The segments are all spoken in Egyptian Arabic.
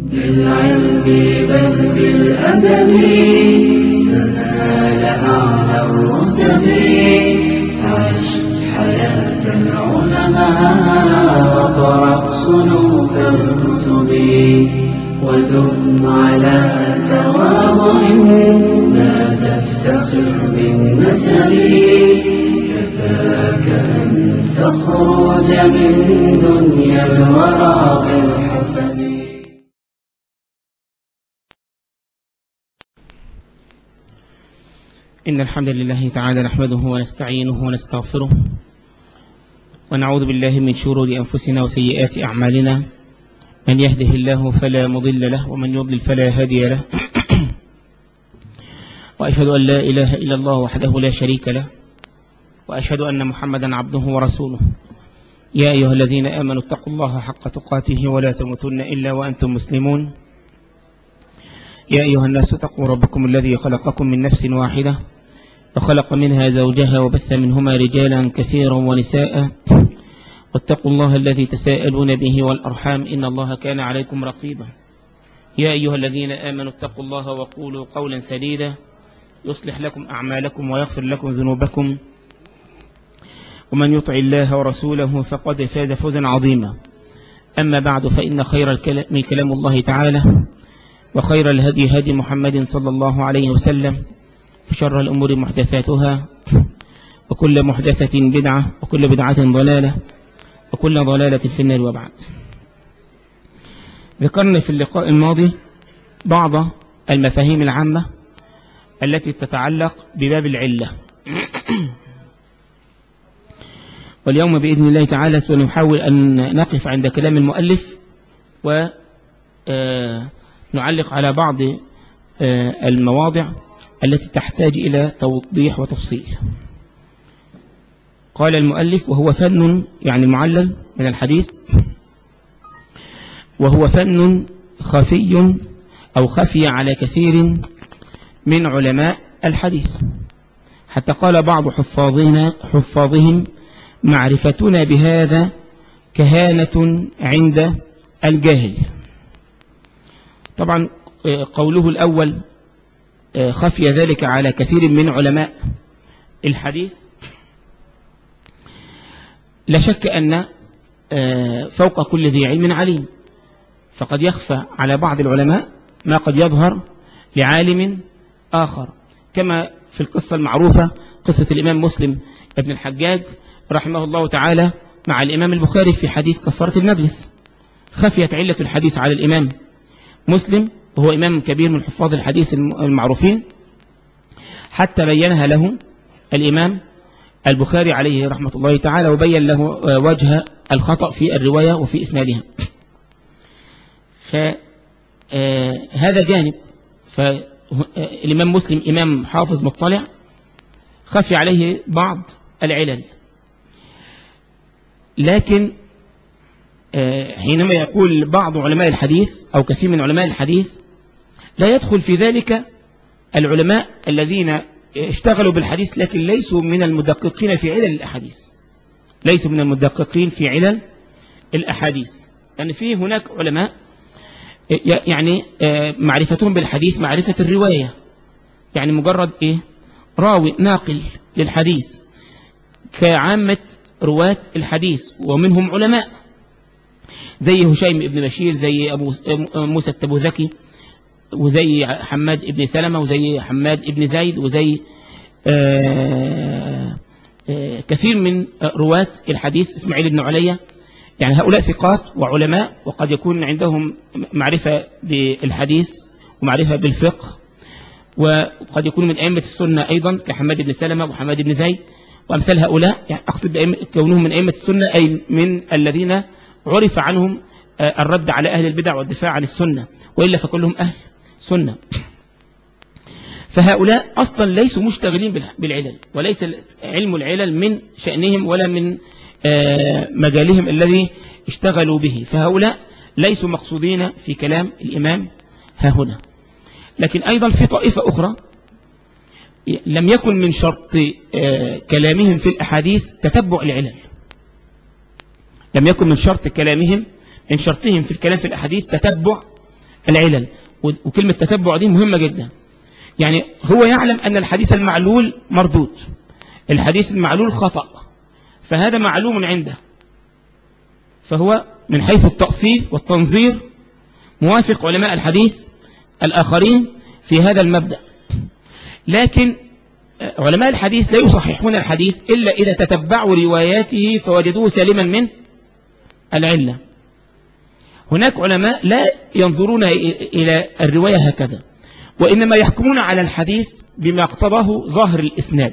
بالعلم بل بالأدب تنال أعلى الرتب عش حياة العلماء وقرأ صنوف الكتب ودم على تواضع لا تفتخر بالنسب كفاك أن تخرج من دنيا الورى بالحسب إن الحمد لله تعالى نحمده ونستعينه ونستغفره ونعوذ بالله من شرور أنفسنا وسيئات أعمالنا من يهده الله فلا مضل له ومن يضلل فلا هادي له وأشهد أن لا إله إلا الله وحده لا شريك له وأشهد أن محمدا عبده ورسوله يا أيها الذين آمنوا اتقوا الله حق تقاته ولا تموتن إلا وأنتم مسلمون يا أيها الناس اتقوا ربكم الذي خلقكم من نفس واحدة وخلق منها زوجها وبث منهما رجالا كثيرا ونساء واتقوا الله الذي تساءلون به والأرحام إن الله كان عليكم رقيبا يا أيها الذين آمنوا اتقوا الله وقولوا قولا سديدا يصلح لكم أعمالكم ويغفر لكم ذنوبكم ومن يطع الله ورسوله فقد فاز فوزا عظيما أما بعد فإن خير الكلام كلام الله تعالى وخير الهدي هدي محمد صلى الله عليه وسلم وشر الأمور محدثاتها وكل محدثة بدعة وكل بدعة ضلالة وكل ضلالة في النار وبعد ذكرنا في اللقاء الماضي بعض المفاهيم العامة التي تتعلق بباب العلة واليوم بإذن الله تعالى سنحاول أن نقف عند كلام المؤلف ونعلق على بعض المواضع التي تحتاج إلى توضيح وتفصيل قال المؤلف وهو فن يعني المعلل من الحديث وهو فن خفي أو خفي على كثير من علماء الحديث حتى قال بعض حفاظنا حفاظهم معرفتنا بهذا كهانة عند الجاهل طبعا قوله الأول خفي ذلك على كثير من علماء الحديث لا شك أن فوق كل ذي علم عليم فقد يخفى على بعض العلماء ما قد يظهر لعالم آخر كما في القصة المعروفة قصة الإمام مسلم ابن الحجاج رحمه الله تعالى مع الإمام البخاري في حديث كفارة المجلس خفيت علة الحديث على الإمام مسلم وهو إمام كبير من حفاظ الحديث المعروفين حتى بينها له الإمام البخاري عليه رحمة الله تعالى وبين له وجه الخطأ في الرواية وفي إسنادها فهذا جانب فالإمام مسلم إمام حافظ مطلع خفي عليه بعض العلل لكن حينما يقول بعض علماء الحديث أو كثير من علماء الحديث لا يدخل في ذلك العلماء الذين اشتغلوا بالحديث لكن ليسوا من المدققين في علل الأحاديث ليسوا من المدققين في علل الأحاديث يعني في هناك علماء يعني معرفتهم بالحديث معرفة الرواية يعني مجرد إيه راوي ناقل للحديث كعامة رواة الحديث ومنهم علماء زي هشيم ابن بشير زي أبو موسى التبوذكي وزي حماد ابن سلمة وزي حماد ابن زيد وزي آآ آآ كثير من رواة الحديث اسماعيل بن عليا يعني هؤلاء ثقات وعلماء وقد يكون عندهم معرفة بالحديث ومعرفة بالفقه وقد يكون من أئمة السنة أيضا كحماد بن سلمة وحماد بن زيد وأمثال هؤلاء يعني أقصد كونهم من أئمة السنة أي من الذين عرف عنهم الرد على أهل البدع والدفاع عن السنة وإلا فكلهم أهل سنة فهؤلاء أصلا ليسوا مشتغلين بالعلل وليس علم العلل من شأنهم ولا من مجالهم الذي اشتغلوا به فهؤلاء ليسوا مقصودين في كلام الإمام ها هنا لكن أيضا في طائفة أخرى لم يكن من شرط كلامهم في الأحاديث تتبع العلل لم يكن من شرط كلامهم من شرطهم في الكلام في الأحاديث تتبع العلل وكلمة تتبع دي مهمة جدا يعني هو يعلم أن الحديث المعلول مردود الحديث المعلول خطأ فهذا معلوم عنده فهو من حيث التأصيل والتنظير موافق علماء الحديث الآخرين في هذا المبدأ لكن علماء الحديث لا يصححون الحديث إلا إذا تتبعوا رواياته فوجدوه سالما من العلة هناك علماء لا ينظرون إلى الرواية هكذا وإنما يحكمون على الحديث بما اقتضاه ظاهر الإسناد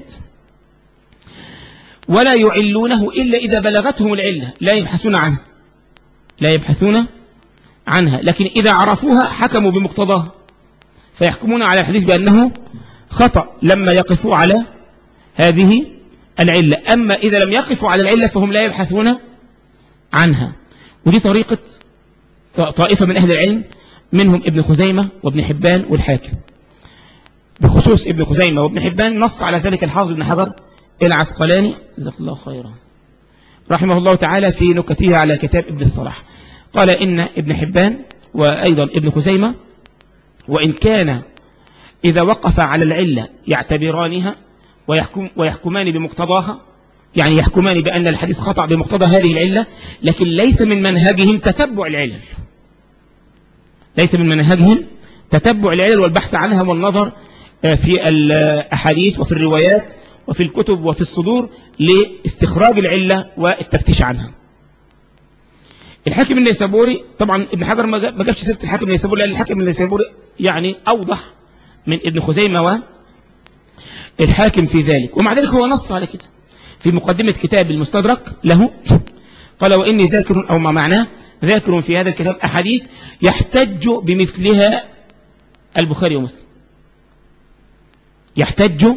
ولا يعلونه إلا إذا بلغتهم العلة لا يبحثون عنه لا يبحثون عنها لكن إذا عرفوها حكموا بمقتضاها فيحكمون على الحديث بأنه خطأ لما يقفوا على هذه العلة أما إذا لم يقفوا على العلة فهم لا يبحثون عنها ودي طريقة طائفة من أهل العلم منهم ابن خزيمة وابن حبان والحاكم بخصوص ابن خزيمة وابن حبان نص على ذلك الحافظ ابن حجر العسقلاني جزاك الله خيرا رحمه الله تعالى في نكته على كتاب ابن الصلاح قال إن ابن حبان وأيضا ابن خزيمة وإن كان إذا وقف على العلة يعتبرانها ويحكم ويحكمان بمقتضاها يعني يحكمان بأن الحديث خطأ بمقتضى هذه العلة لكن ليس من منهجهم تتبع العلل ليس من منهجهم تتبع العلل والبحث عنها والنظر آه، في الأحاديث وفي الروايات وفي الكتب وفي الصدور لاستخراج العلة والتفتيش عنها الحاكم النيسابوري طبعا ابن حجر ما جابش سيره الحاكم النيسابوري لان الحاكم النيسابوري يعني اوضح من ابن خزيمه والحاكم في ذلك ومع ذلك هو نص على كده في مقدمه كتاب المستدرك له قال واني ذاكر او ما معناه ذاكر في هذا الكتاب احاديث يحتج بمثلها البخاري ومسلم يحتج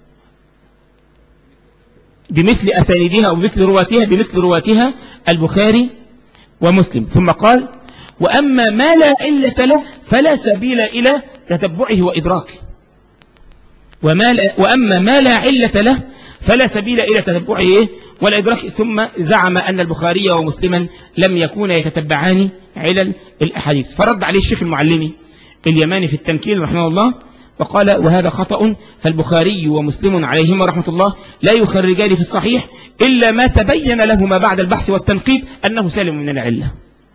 بمثل أسانيدها أو بمثل رواتها بمثل رواتها البخاري ومسلم ثم قال وأما ما لا علة له فلا سبيل إلى تتبعه وإدراكه وما لا وأما ما لا علة له فلا سبيل إلى تتبعه ولا إدراكه ثم زعم أن البخاري ومسلما لم يكونا يتتبعان علل الأحاديث فرد عليه الشيخ المعلمي اليماني في التمكين رحمه الله وقال وهذا خطأ فالبخاري ومسلم عليهما رحمة الله لا يخرجان في الصحيح إلا ما تبين لهما بعد البحث والتنقيب أنه سالم من العلة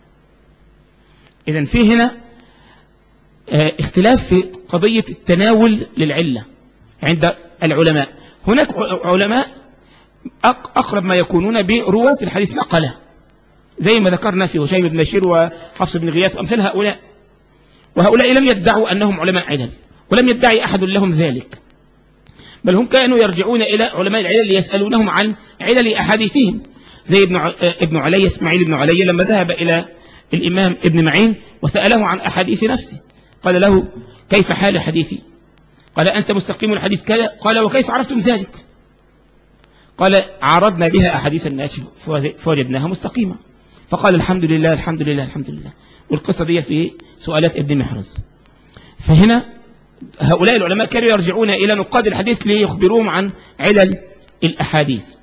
إذن في هنا آه، اختلاف في قضية التناول للعلة عند العلماء هناك علماء أقرب ما يكونون برواة الحديث نقلة زي ما ذكرنا في هشيم بن بشير وحفص بن غياث وأمثال هؤلاء وهؤلاء لم يدعوا أنهم علماء عدل ولم يدعي أحد لهم ذلك بل هم كانوا يرجعون إلى علماء العلل ليسألونهم عن علل أحاديثهم زي ابن ابن علي اسماعيل بن علي لما ذهب إلى الإمام ابن معين وسأله عن أحاديث نفسه قال له كيف حال حديثي قال أنت مستقيم الحديث كذا قال وكيف عرفتم ذلك قال عرضنا بها أحاديث الناس فوجدناها مستقيمة فقال الحمد لله الحمد لله الحمد لله والقصة دي في سؤالات ابن محرز فهنا هؤلاء العلماء كانوا يرجعون إلى نقاد الحديث ليخبروهم عن علل الأحاديث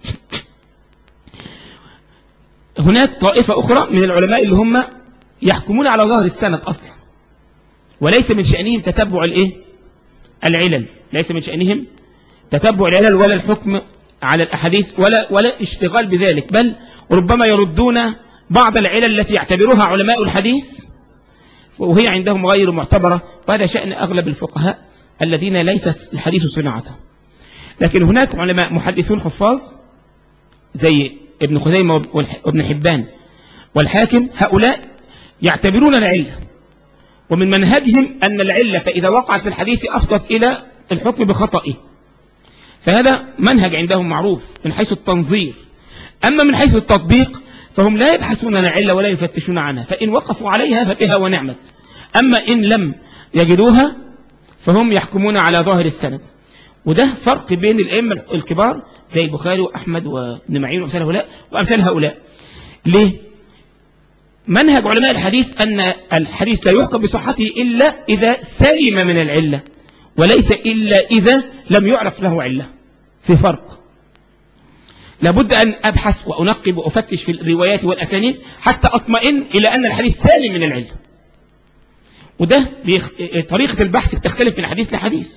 هناك طائفة أخرى من العلماء اللي هم يحكمون على ظهر السند أصلا وليس من شأنهم تتبع الإيه؟ العلل ليس من شأنهم تتبع العلل ولا الحكم على الأحاديث ولا, ولا اشتغال بذلك بل ربما يردون بعض العلل التي يعتبرها علماء الحديث وهي عندهم غير معتبرة وهذا شأن أغلب الفقهاء الذين ليس الحديث صناعته لكن هناك علماء محدثون حفاظ زي ابن خزيمة وابن حبان والحاكم هؤلاء يعتبرون العلة ومن منهجهم أن العلة فإذا وقعت في الحديث أفضت إلى الحكم بخطئه فهذا منهج عندهم معروف من حيث التنظير أما من حيث التطبيق فهم لا يبحثون عن العلة ولا يفتشون عنها فإن وقفوا عليها فبها ونعمت أما إن لم يجدوها فهم يحكمون على ظاهر السند وده فرق بين الأئمة الكبار زي البخاري وأحمد وابن معين وأمثال هؤلاء وأمثال هؤلاء ليه؟ منهج علماء الحديث أن الحديث لا يحكم بصحته إلا إذا سلم من العلة وليس إلا إذا لم يعرف له علة في فرق لابد أن أبحث وأنقب وأفتش في الروايات والأسانيد حتى أطمئن إلى أن الحديث سالم من العلم وده بيخ... طريقة البحث بتختلف من حديث لحديث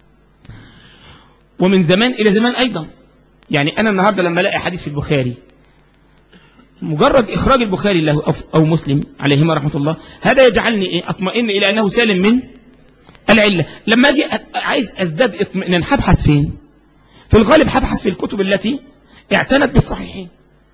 ومن زمان إلى زمان أيضا يعني أنا النهاردة لما ألاقي حديث في البخاري مجرد إخراج البخاري له أو, أو مسلم عليهما رحمة الله هذا يجعلني إيه أطمئن إلى أنه سالم من العلة لما أجي عايز أزداد اطمئنان هبحث فين في الغالب هبحث في الكتب التي اعتنت بالصحيحين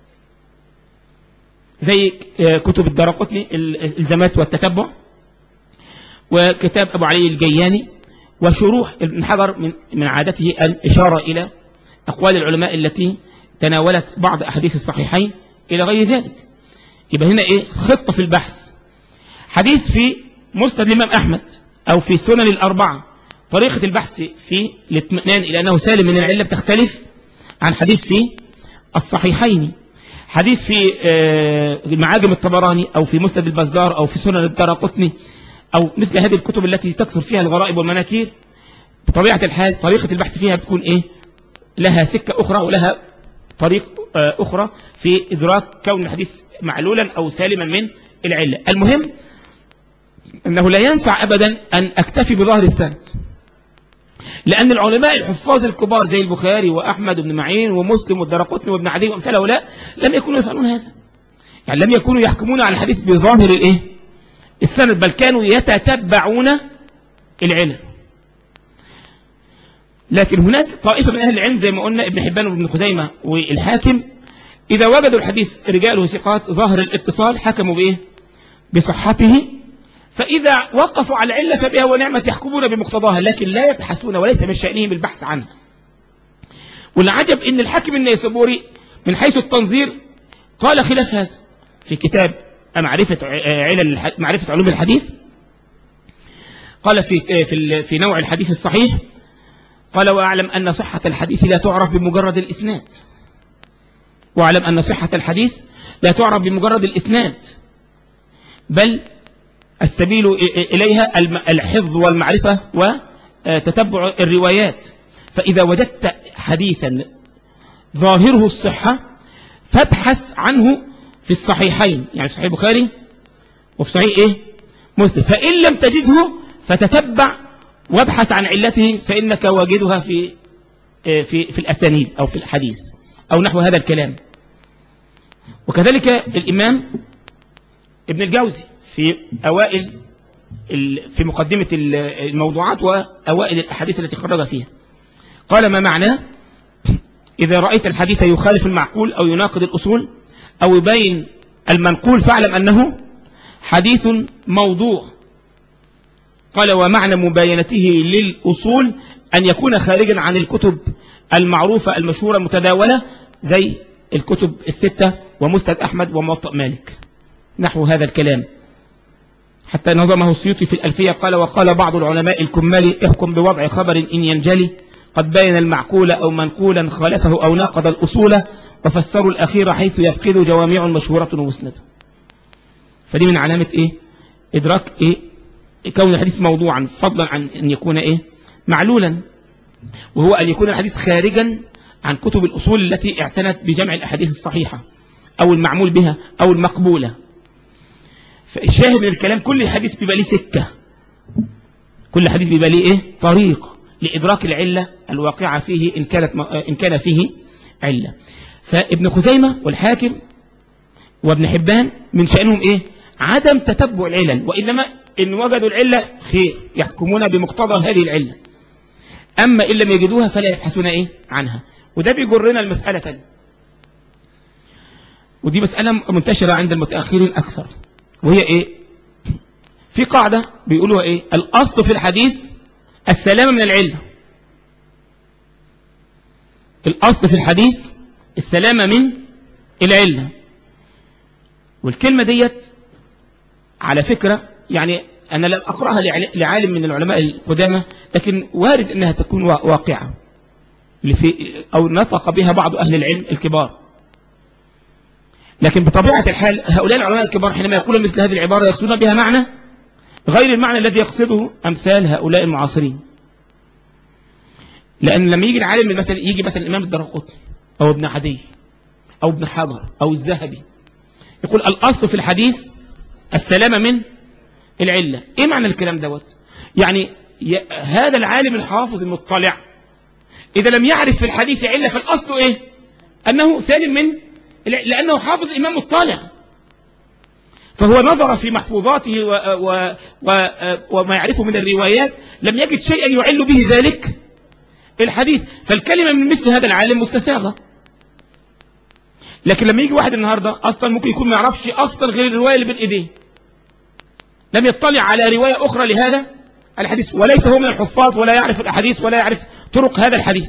زي كتب الدرقطني الزمات والتتبع وكتاب أبو علي الجياني وشروح ابن حجر من, من عادته الإشارة إلى أقوال العلماء التي تناولت بعض أحاديث الصحيحين إلى غير ذلك يبقى هنا إيه خطة في البحث حديث في مسند الإمام أحمد أو في سنن الأربعة طريقة البحث في الاطمئنان إلى أنه سالم من العلة بتختلف عن حديث في الصحيحين حديث في معاجم الطبراني أو في مسند البزار أو في سنن الدرقطني أو مثل هذه الكتب التي تكثر فيها الغرائب والمناكير بطبيعة الحال طريقة البحث فيها بتكون إيه لها سكة أخرى ولها طريق أخرى في إدراك كون الحديث معلولا أو سالما من العلة المهم أنه لا ينفع أبدا أن أكتفي بظهر السند لأن العلماء الحفاظ الكبار زي البخاري وأحمد بن معين ومسلم والدرقطني وابن عدي وأمثال هؤلاء لم يكونوا يفعلون هذا يعني لم يكونوا يحكمون على الحديث بظاهر الإيه؟ السند بل كانوا يتتبعون العلم لكن هناك طائفة من أهل العلم زي ما قلنا ابن حبان وابن خزيمة والحاكم إذا وجدوا الحديث رجاله ثقات ظاهر الاتصال حكموا بإيه بصحته فإذا وقفوا على العلة فبها ونعمة يحكمون بمقتضاها لكن لا يبحثون وليس من شأنهم البحث عنها والعجب إن الحاكم النيسابوري من حيث التنظير قال خلاف هذا في كتاب معرفة علل معرفة علوم الحديث قال في في في نوع الحديث الصحيح قال وأعلم أن صحة الحديث لا تعرف بمجرد الإسناد وأعلم أن صحة الحديث لا تعرف بمجرد الإسناد بل السبيل إليها الحفظ والمعرفة وتتبع الروايات فإذا وجدت حديثا ظاهره الصحة فابحث عنه في الصحيحين يعني في صحيح البخاري وفي صحيح إيه مسلم فإن لم تجده فتتبع وابحث عن علته فإنك واجدها في في في الأسانيد أو في الحديث أو نحو هذا الكلام وكذلك الإمام ابن الجوزي في أوائل في مقدمة الموضوعات وأوائل الأحاديث التي خرج فيها قال ما معناه إذا رأيت الحديث يخالف المعقول أو يناقض الأصول أو يبين المنقول فاعلم أنه حديث موضوع قال ومعنى مباينته للأصول أن يكون خارجا عن الكتب المعروفة المشهورة المتداولة زي الكتب الستة ومستد أحمد وموطأ مالك نحو هذا الكلام حتى نظمه السيوطي في الألفية قال وقال بعض العلماء الكمال احكم بوضع خبر إن ينجلي قد بين المعقول أو منقولا خالفه أو ناقض الأصول وفسروا الأخير حيث يفقد جوامع مشهورة ومسندة فدي من علامة إيه إدراك إيه كون الحديث موضوعا فضلا عن أن يكون إيه معلولا وهو أن يكون الحديث خارجا عن كتب الأصول التي اعتنت بجمع الأحاديث الصحيحة أو المعمول بها أو المقبولة فالشاهد من الكلام كل حديث بيبقى ليه سكة كل حديث بيبقى ليه إيه طريق لإدراك العلة الواقعة فيه إن, كانت إن كان فيه علة فابن خزيمة والحاكم وابن حبان من شأنهم إيه عدم تتبع العلل وإنما إن وجدوا العلة خير يحكمون بمقتضى هذه العلة أما إن لم يجدوها فلا يبحثون إيه عنها وده بيجرنا المسألة تانية ودي مسألة منتشرة عند المتأخرين أكثر وهي إيه في قاعدة بيقولوها إيه الأصل في الحديث السلامة من العلة الأصل في الحديث السلامة من العلة والكلمة ديت على فكرة يعني أنا لم أقرأها لعالم من العلماء القدامى لكن وارد أنها تكون واقعة أو نطق بها بعض أهل العلم الكبار لكن بطبيعة الحال هؤلاء العلماء الكبار حينما يقولون مثل هذه العبارة يقصدون بها معنى غير المعنى الذي يقصده أمثال هؤلاء المعاصرين لأن لما يجي العالم مثلا يجي مثلا الإمام الدرقطني أو ابن عدي أو ابن حجر أو الذهبي يقول الأصل في الحديث السلامة من العلة ايه معنى الكلام دوت يعني ي... هذا العالم الحافظ المطلع اذا لم يعرف في الحديث علة فالاصل ايه انه سالم من لانه حافظ امام مطلع فهو نظر في محفوظاته و... و... و... وما يعرفه من الروايات لم يجد شيئا يعل به ذلك الحديث فالكلمة من مثل هذا العالم مستساغة لكن لما يجي واحد النهاردة أصلا ممكن يكون ما يعرفش أصلا غير الرواية اللي بين إيديه لم يطلع على رواية أخرى لهذا الحديث وليس هو من الحفاظ ولا يعرف الأحاديث ولا يعرف طرق هذا الحديث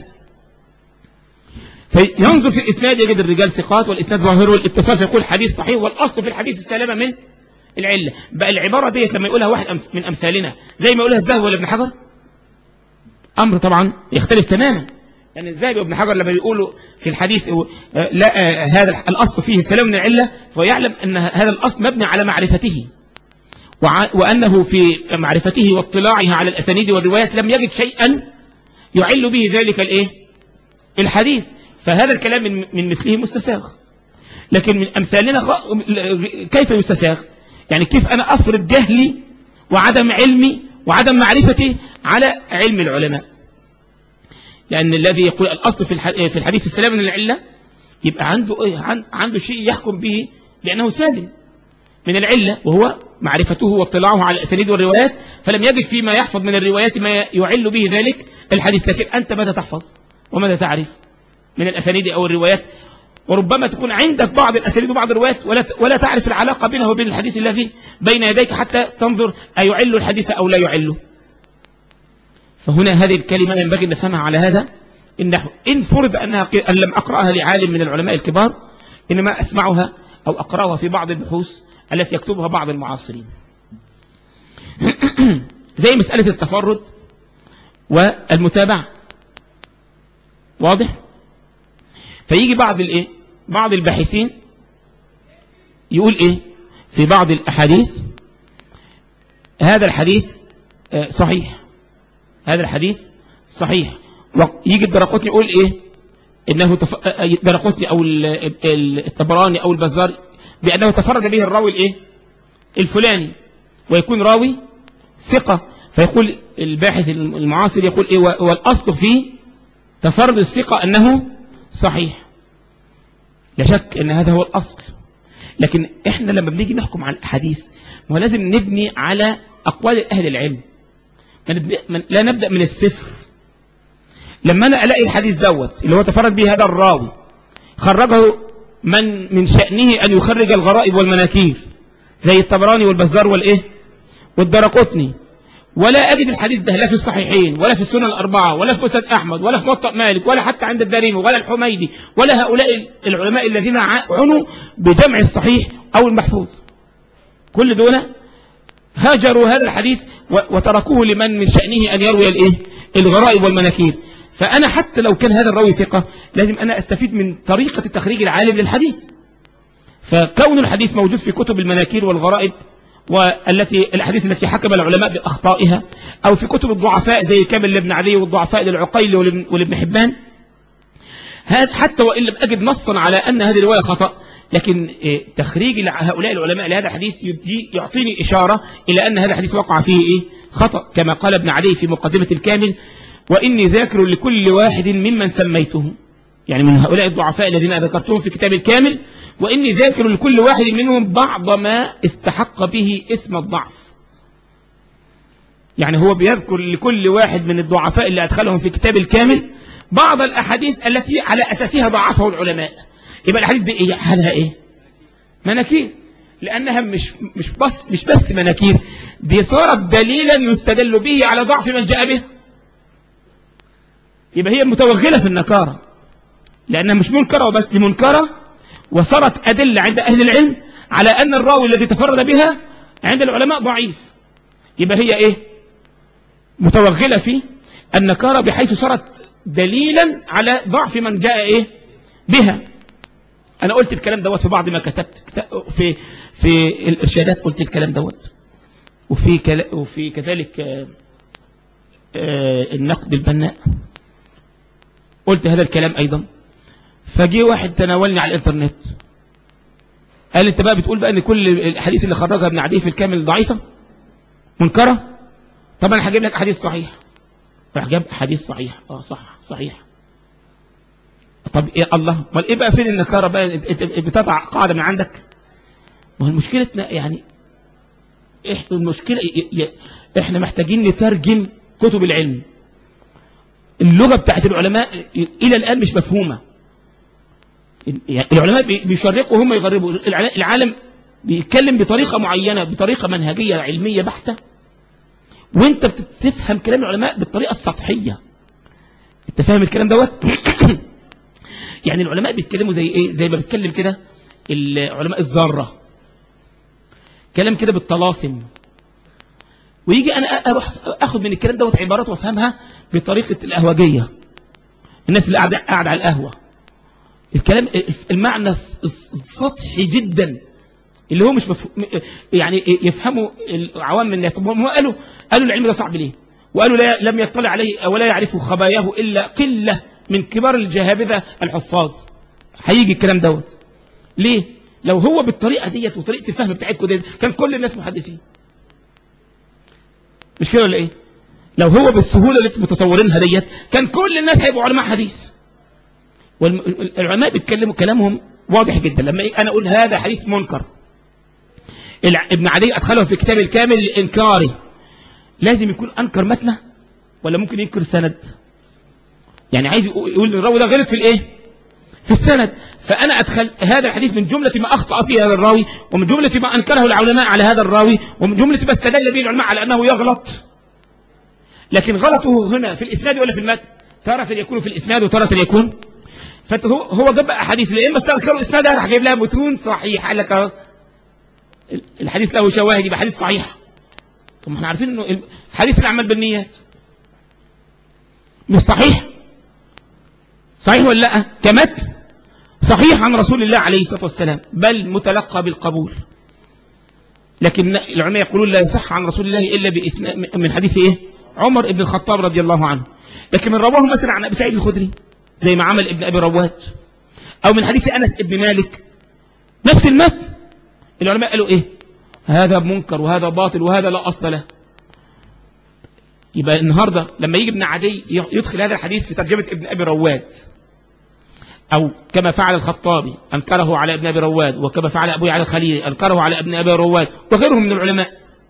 فينظر في الإسناد يجد الرجال ثقات والإسناد ظاهره الاتصال فيقول حديث صحيح والأصل في الحديث السلامة من العلة بقى العبارة ديت لما يقولها واحد من أمثالنا زي ما يقولها الذهب ولا ابن حجر أمر طبعا يختلف تماما يعني الذهبي وابن حجر لما بيقولوا في الحديث لا هذا الأصل فيه السلام من العلة فيعلم أن هذا الأصل مبني على معرفته وأنه في معرفته واطلاعها على الأسانيد والروايات لم يجد شيئا يعل به ذلك الإيه؟ الحديث فهذا الكلام من, من مثله مستساغ لكن من أمثالنا كيف يستساغ يعني كيف أنا أفرض جهلي وعدم علمي وعدم معرفتي على علم العلماء لأن الذي يقول الأصل في الحديث السلام من العلة يبقى عنده عنده شيء يحكم به لأنه سالم من العلة وهو معرفته واطلاعه على الأسانيد والروايات فلم يجد فيما يحفظ من الروايات ما يعل به ذلك الحديث لكن أنت ماذا تحفظ وماذا تعرف من الأسانيد أو الروايات وربما تكون عندك بعض الأسانيد وبعض الروايات ولا ولا تعرف العلاقة بينه وبين الحديث الذي بين يديك حتى تنظر أيعل الحديث أو لا يعله فهنا هذه الكلمة ينبغي أن نفهمها على هذا النحو إن فرض أنها أن لم أقرأها لعالم من العلماء الكبار إنما أسمعها أو أقرأها في بعض البحوث التي يكتبها بعض المعاصرين زي مسألة التفرد والمتابعة واضح فيجي بعض الايه بعض الباحثين يقول ايه في بعض الاحاديث هذا الحديث صحيح هذا الحديث صحيح ويجي الدرقطني يقول ايه انه تف... درقطني او الطبراني او البزار بانه تفرد به الراوي الايه الفلاني ويكون راوي ثقة فيقول الباحث المعاصر يقول ايه والاصل في تفرد الثقة انه صحيح لا شك ان هذا هو الاصل لكن احنا لما بنيجي نحكم على الاحاديث ما لازم نبني على اقوال اهل العلم من لا نبدأ من الصفر لما انا الاقي الحديث دوت اللي هو تفرد به هذا الراوي خرجه من من شأنه ان يخرج الغرائب والمناكير زي الطبراني والبزار والايه والدرقطني ولا أجد الحديث ده لا في الصحيحين ولا في السنن الأربعة ولا في مسند أحمد ولا في موطأ مالك ولا حتى عند الدارمي ولا الحميدي ولا هؤلاء العلماء الذين عنوا بجمع الصحيح أو المحفوظ كل دول هاجروا هذا الحديث وتركوه لمن من شأنه أن يروي الإيه؟ الغرائب والمناكير فأنا حتى لو كان هذا الراوي ثقة لازم أنا أستفيد من طريقة تخريج العالم للحديث فكون الحديث موجود في كتب المناكير والغرائب والتي الأحاديث التي حكم العلماء بأخطائها أو في كتب الضعفاء زي كامل لابن عدي والضعفاء للعقيل ولابن حبان هذا حتى وإن لم أجد نصا على أن هذه الرواية خطأ لكن تخريج هؤلاء العلماء لهذا الحديث يعطيني إشارة إلى أن هذا الحديث وقع فيه إيه؟ خطأ كما قال ابن عدي في مقدمة الكامل وإني ذاكر لكل واحد ممن سميته يعني من هؤلاء الضعفاء الذين ذكرتهم في كتاب الكامل وإني ذاكر لكل واحد منهم بعض ما استحق به اسم الضعف يعني هو بيذكر لكل واحد من الضعفاء اللي أدخلهم في كتاب الكامل بعض الأحاديث التي على أساسها ضعفه العلماء يبقى الأحاديث دي إيه حالها إيه مناكير لأنها مش مش بس مش بس مناكير دي صارت دليلا يستدل به على ضعف من جاء به يبقى هي متوغلة في النكارة لأنها مش منكرة وبس دي منكرة وصارت أدلة عند أهل العلم على أن الراوي الذي تفرد بها عند العلماء ضعيف يبقى هي إيه متوغلة في النكارة بحيث صارت دليلا على ضعف من جاء إيه بها أنا قلت الكلام دوت في بعض ما كتبت في في الإرشادات قلت الكلام دوت وفي كلا وفي كذلك آآ آآ النقد البناء قلت هذا الكلام أيضا فجي واحد تناولني على الانترنت قال انت بقى بتقول بقى ان كل الحديث اللي خرجها ابن عدي في الكامل ضعيفة منكرة طب انا هجيب لك احاديث صحيح راح جاب احاديث صحيح اه صح صحيح طب ايه الله امال ايه بقى فين النكاره بقى انت انت بتضع قاعده من عندك ما هو مشكلتنا يعني احنا المشكله ي- ي- احنا محتاجين نترجم كتب العلم اللغه بتاعت العلماء الى الان مش مفهومه يعني العلماء بي- بيشرقوا هم يغربوا الع- العالم بيتكلم بطريقه معينه بطريقه منهجيه علميه بحته وانت بتفهم كلام العلماء بالطريقه السطحيه انت فاهم الكلام دوت يعني العلماء بيتكلموا زي ايه زي ما بيتكلم كده العلماء الذره كلام كده بالطلاسم ويجي انا اروح اخد من الكلام دوت عبارات وافهمها بطريقه الاهوجيه الناس اللي قاعده قاعده على القهوه الكلام المعنى الس- الس- السطحي جدا اللي هو مش مفهوم يعني يفهموا العوام الناس طب هم قالوا قالوا العلم ده صعب ليه وقالوا لا لم يطلع عليه ولا يعرف خباياه الا قله من كبار الجهابذه الحفاظ هيجي الكلام دوت ليه لو هو بالطريقه ديت وطريقه الفهم بتاعتكم ديت كان كل الناس محدثين مش كده ولا ايه لو هو بالسهوله اللي انتم متصورينها ديت كان كل الناس هيبقوا علماء حديث والعلماء بيتكلموا كلامهم واضح جدا لما إيه انا اقول هذا حديث منكر الع- ابن عدي ادخله في كتاب الكامل الانكاري لازم يكون انكر متنه ولا ممكن ينكر سند يعني عايز يقول يقول الراوي ده غلط في الايه في السند فانا ادخل هذا الحديث من جمله ما اخطا فيه هذا الراوي ومن جمله ما انكره العلماء على هذا الراوي ومن جمله ما استدل به العلماء على انه يغلط لكن غلطه هنا في الاسناد ولا في المتن تارة يكون في الاسناد وتارة يكون فهو هو جاب احاديث يا اما استذكروا اسنادها راح جايب لها متون صحيح قال لك أهو الحديث له شواهد يبقى حديث صحيح طب ما احنا عارفين انه حديث الاعمال بالنيات مش صحيح صحيح ولا لا كمتن صحيح عن رسول الله عليه الصلاه والسلام بل متلقى بالقبول لكن العلماء يقولون لا يصح عن رسول الله الا بإثناء من حديث ايه عمر بن الخطاب رضي الله عنه لكن من رواه مثلا عن ابي سعيد الخدري زي ما عمل ابن ابي رواد او من حديث انس بن مالك نفس المتن العلماء قالوا ايه هذا منكر وهذا باطل وهذا لا اصل له يبقى النهارده لما يجي ابن عدي يدخل هذا الحديث في ترجمه ابن ابي رواد او كما فعل الخطابي انكره على ابن ابي رواد وكما فعل ابو علي الخليل انكره على ابن ابي رواد وغيرهم من العلماء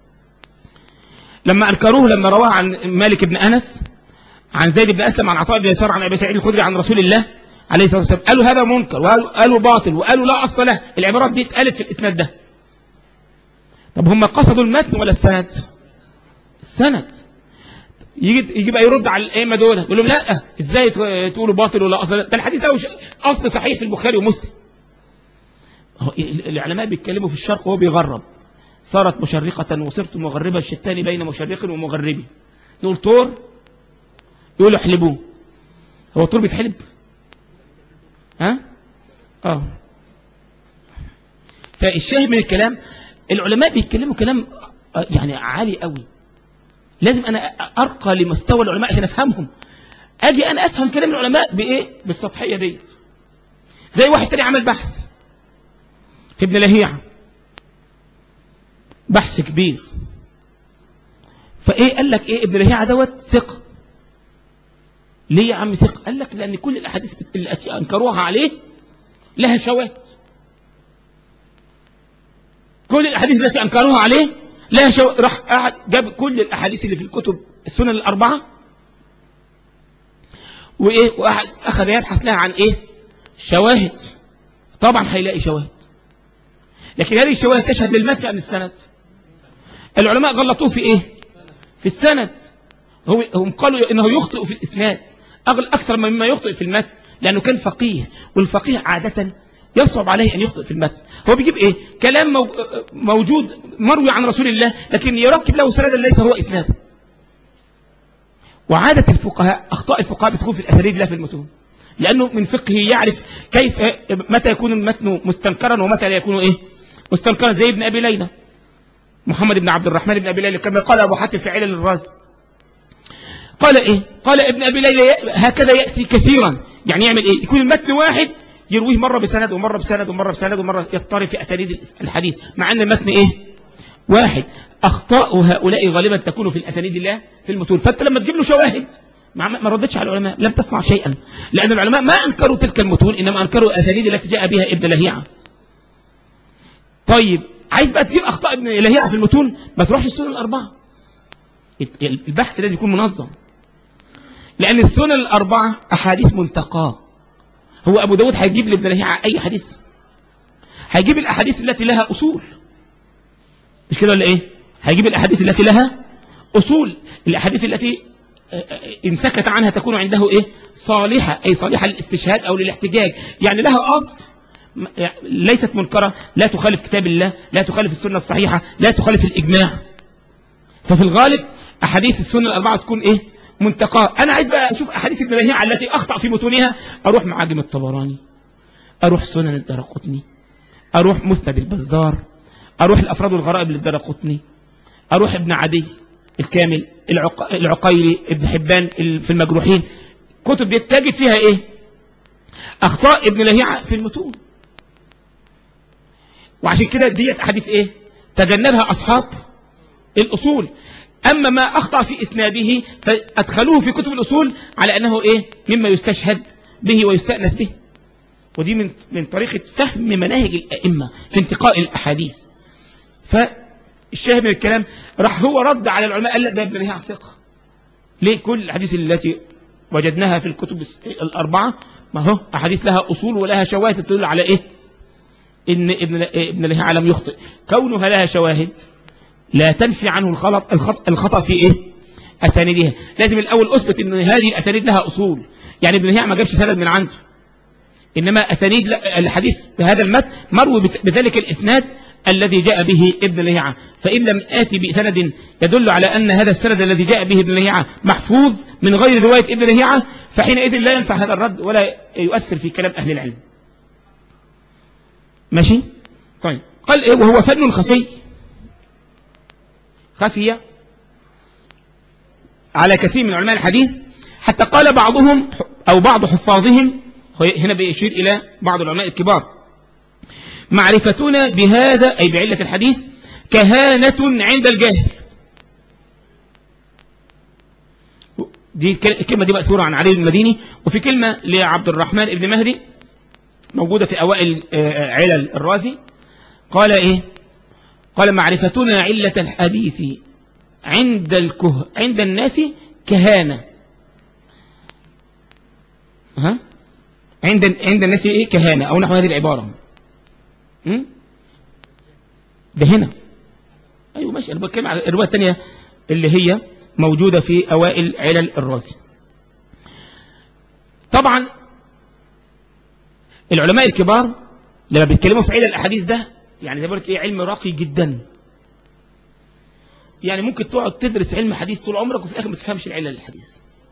لما انكروه لما رواه عن مالك بن انس عن زيد بن اسلم عن عطاء بن يسار عن ابي سعيد الخدري عن رسول الله عليه الصلاه والسلام قالوا هذا منكر وقالوا قالوا باطل وقالوا لا اصل له العبارات دي اتقالت في الاسناد ده طب هم قصدوا المتن ولا السند السند يجي يجي بقى يرد على الائمه دول يقول لهم لا ازاي تقولوا باطل ولا اصل ده الحديث له اصل صحيح في البخاري ومسلم هو العلماء بيتكلموا في الشرق وهو بيغرب صارت مشرقة وصرت مغربة الشتان بين مشرق ومغربي يقول طور يقول احلبوه هو الطور بيتحلب ها اه فالشاهد من الكلام العلماء بيتكلموا كلام يعني عالي قوي لازم انا ارقى لمستوى العلماء عشان افهمهم اجي انا افهم كلام العلماء بايه بالسطحيه دي زي واحد تاني عمل بحث في ابن لهيعة بحث كبير فايه قال لك ايه ابن لهيعة دوت ثقه ليه يا عم ثقه قال لك لان كل الاحاديث التي انكروها عليه لها شواهد كل الاحاديث التي انكروها عليه لها شواهد راح قعد جاب كل الاحاديث اللي في الكتب السنن الاربعه وايه وقعد اخذ يبحث لها عن ايه شواهد طبعا هيلاقي شواهد لكن هذه الشواهد تشهد للمتن عن السند العلماء غلطوه في ايه في السند هو هم قالوا انه يخطئ في الاسناد أغل اكثر مما يخطئ في المتن لانه كان فقيه والفقيه عاده يصعب عليه ان يخطئ في المتن هو بيجيب ايه كلام موجود مروي عن رسول الله لكن يركب له سندا ليس هو اسناد وعاده الفقهاء اخطاء الفقهاء بتكون في الاسانيد لا في المتون لانه من فقهه يعرف كيف متى يكون المتن مستنكرا ومتى لا يكون ايه مستنكرا زي ابن ابي ليلى محمد بن عبد الرحمن بن ابي ليلى كما قال ابو حاتم في علل الرازي قال ايه قال ابن ابي ليلى هكذا ياتي كثيرا يعني يعمل ايه يكون المتن واحد يرويه مره بسند ومره بسند ومره بسند ومره يضطرب في اسانيد الحديث مع ان المتن ايه واحد أخطاء هؤلاء غالبا تكون في الأسانيد الله في المتون فأنت لما تجيب له شواهد ما ما ردتش على العلماء لم تسمع شيئا لأن العلماء ما أنكروا تلك المتون إنما أنكروا الأسانيد التي جاء بها ابن لهيعة طيب عايز بقى تجيب أخطاء ابن لهيعة في المتون ما تروحش السنن الأربعة البحث لازم يكون منظم لأن السنن الأربعة أحاديث منتقاه هو أبو داود هيجيب لابن لهيعة أي حديث هيجيب الأحاديث التي لها أصول مش كده ولا إيه هيجيب الأحاديث التي لها أصول الأحاديث التي إن سكت عنها تكون عنده إيه صالحة أي صالحة للاستشهاد أو للاحتجاج يعني لها أصل ليست منكرة لا تخالف كتاب الله لا تخالف السنة الصحيحة لا تخالف الإجماع ففي الغالب أحاديث السنة الأربعة تكون إيه منتقاه أنا عايز بقى أشوف أحاديث ابن لهيعة التي أخطأ في متونها أروح معاجم الطبراني أروح سنن الدرقطني أروح مسند البزار أروح الأفراد والغرائب للدرقطني أروح ابن عدي الكامل العق... العقيلي ابن حبان في المجروحين كتب دي تجد فيها ايه اخطاء ابن لهيعة في المتون وعشان كده ديت احاديث ايه تجنبها اصحاب الاصول اما ما اخطا في اسناده فادخلوه في كتب الاصول على انه ايه مما يستشهد به ويستانس به ودي من من طريقه فهم مناهج الائمه في انتقاء الاحاديث ف الشاهد من الكلام راح هو رد على العلماء قال لا ده ابن لهيعة ثقة ليه كل الأحاديث التي وجدناها في الكتب الأربعة ما هو أحاديث لها أصول ولها شواهد تدل على إيه إن ابن ابن لهيعة لم يخطئ كونها لها شواهد لا تنفي عنه الخلط الخط الخطأ في إيه أساندها لازم الأول أثبت إن هذه الأسانيد لها أصول يعني ابن لهيعة ما جابش سند من عنده إنما أسانيد الحديث بهذا المتن مروي بذلك الإسناد الذي جاء به ابن لهيعة فإن لم آتي بسند يدل على أن هذا السند الذي جاء به ابن لهيعة محفوظ من غير رواية ابن لهيعة فحينئذ لا ينفع هذا الرد ولا يؤثر في كلام أهل العلم ماشي طيب قال إيه وهو فن خفي خفي على كثير من علماء الحديث حتى قال بعضهم أو بعض حفاظهم هنا بيشير إلى بعض العلماء الكبار معرفتنا بهذا أي بعلة الحديث كهانة عند الجاهل دي الكلمة دي مأثورة عن علي المديني وفي كلمة لعبد الرحمن ابن مهدي موجودة في أوائل علل الرازي قال إيه قال معرفتنا علة الحديث عند الكه عند الناس كهانة ها عند عند الناس ايه كهانة او نحو هذه العبارة ده هنا ايوه ماشي انا بتكلم على الروايه الثانيه اللي هي موجوده في اوائل علل الرازي طبعا العلماء الكبار لما بيتكلموا في علل الاحاديث ده يعني زي ما ايه علم راقي جدا يعني ممكن تقعد تدرس علم حديث طول عمرك وفي الاخر ما تفهمش العلل الحديث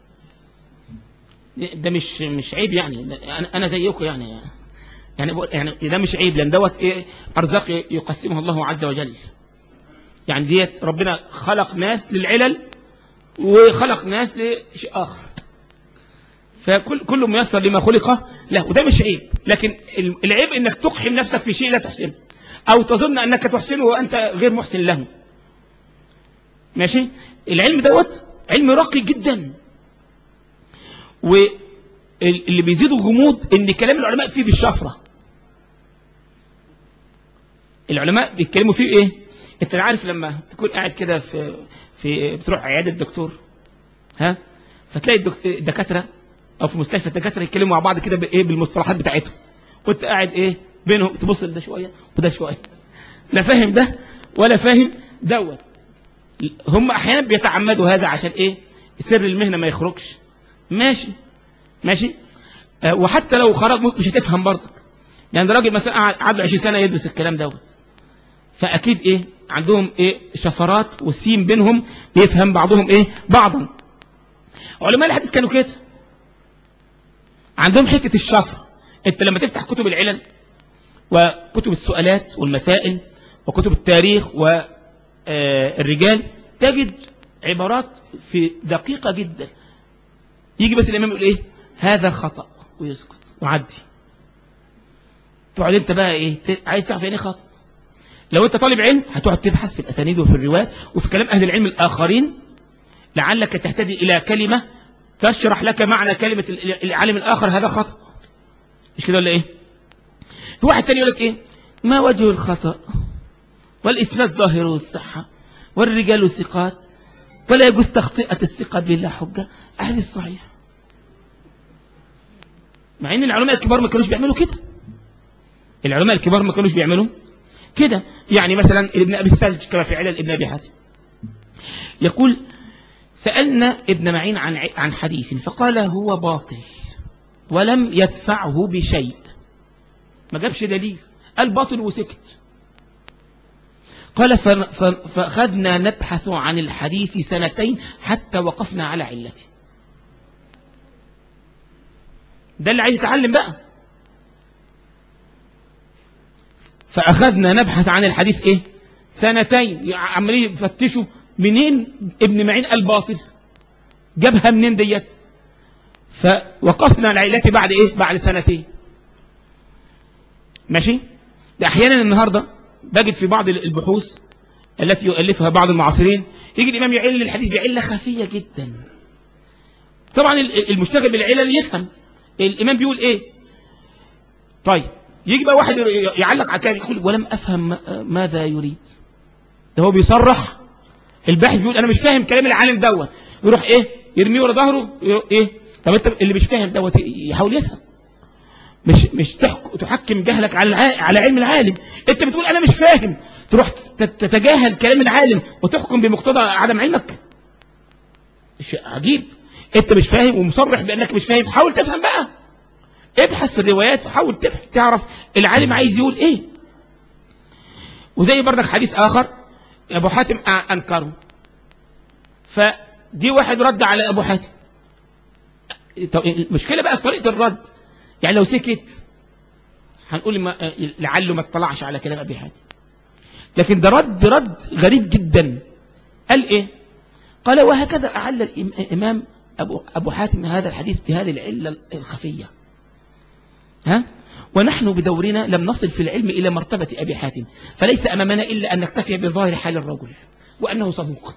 ده مش مش عيب يعني انا زيكم يعني يعني يعني ده مش عيب لان دوت ايه ارزاق يقسمها الله عز وجل يعني ديت ربنا خلق ناس للعلل وخلق ناس لشيء اخر فكل كل ميسر لما خلق له وده مش عيب لكن العيب انك تقحم نفسك في شيء لا تحسنه او تظن انك تحسنه وانت غير محسن له ماشي العلم دوت علم راقي جدا واللي بيزيده غموض ان كلام العلماء فيه بالشفره العلماء بيتكلموا فيه ايه انت عارف لما تكون قاعد كده في في بتروح عياده الدكتور ها فتلاقي الدكاتره او في مستشفى الدكاتره يتكلموا مع بعض كده بايه بالمصطلحات بتاعتهم وانت قاعد ايه بينهم تبص لده شويه وده شويه لا فاهم ده ولا فاهم دوت هم احيانا بيتعمدوا هذا عشان ايه سر المهنه ما يخرجش ماشي ماشي أه وحتى لو خرج مش هتفهم برضك يعني ده راجل مثلا قعد 20 سنه يدرس الكلام دوت فاكيد ايه عندهم ايه شفرات والسين بينهم بيفهم بعضهم ايه بعضا علماء الحديث كانوا كده عندهم حته الشفر انت لما تفتح كتب العلل وكتب السؤالات والمسائل وكتب التاريخ والرجال تجد عبارات في دقيقة جدا يجي بس الإمام يقول إيه هذا خطأ ويسكت وعدي تقعد انت بقى ايه عايز تعرف يعني ايه خطأ لو انت طالب علم هتقعد تبحث في الاسانيد وفي الروايات وفي كلام اهل العلم الاخرين لعلك تهتدي الى كلمه تشرح لك معنى كلمه ال- العالم الاخر هذا خطا مش كده ولا ايه في واحد تاني يقول لك ايه ما وجه الخطا والاسناد ظاهره الصحه والرجال ثقات ولا يجوز تخطئه الثقه بلا حجه احاديث صحيح مع ان العلماء الكبار ما كانوش بيعملوا كده العلماء الكبار ما كانوش بيعملوا كده يعني مثلا ابن ابي الثلج كما في علل ابن ابي حاتم يقول سالنا ابن معين عن ع- عن حديث فقال هو باطل ولم يدفعه بشيء ما جابش دليل قال باطل وسكت قال ف- ف- فأخذنا نبحث عن الحديث سنتين حتى وقفنا على علته ده اللي عايز يتعلم بقى فأخذنا نبحث عن الحديث إيه سنتين عمالين يفتشوا منين ابن معين قال باطل جابها منين ديت فوقفنا على علته بعد إيه بعد سنتين ماشي ده أحيانا النهاردة بجد في بعض البحوث التي يؤلفها بعض المعاصرين يجي الإمام يعل الحديث بعلة خفية جدا طبعا المشتغل بالعلل يفهم الإمام بيقول إيه طيب يجي بقى واحد يعلق على كلام يقول ولم أفهم ماذا يريد ده هو بيصرح الباحث بيقول أنا مش فاهم كلام العالم دوت يروح إيه يرميه ورا ظهره يروح إيه طب أنت اللي مش فاهم دوت يحاول يفهم مش مش تحك تحكم جهلك على الع... على علم العالم انت بتقول انا مش فاهم تروح تتجاهل كلام العالم وتحكم بمقتضى عدم علمك شيء عجيب انت مش فاهم ومصرح بانك مش فاهم حاول تفهم بقى ابحث في الروايات وحاول تعرف العالم عايز يقول ايه وزي بردك حديث اخر ابو حاتم انكره فجي واحد رد على ابو حاتم طب المشكله بقى في طريقه الرد يعني لو سكت هنقول ما لعله ما اطلعش على كلام ابي حاتم لكن ده رد رد غريب جدا قال ايه قال وهكذا اعل الامام ابو ابو حاتم هذا الحديث بهذه العله الخفيه ها ونحن بدورنا لم نصل في العلم الى مرتبه ابي حاتم فليس امامنا الا ان نكتفي بظاهر حال الرجل وانه صدوق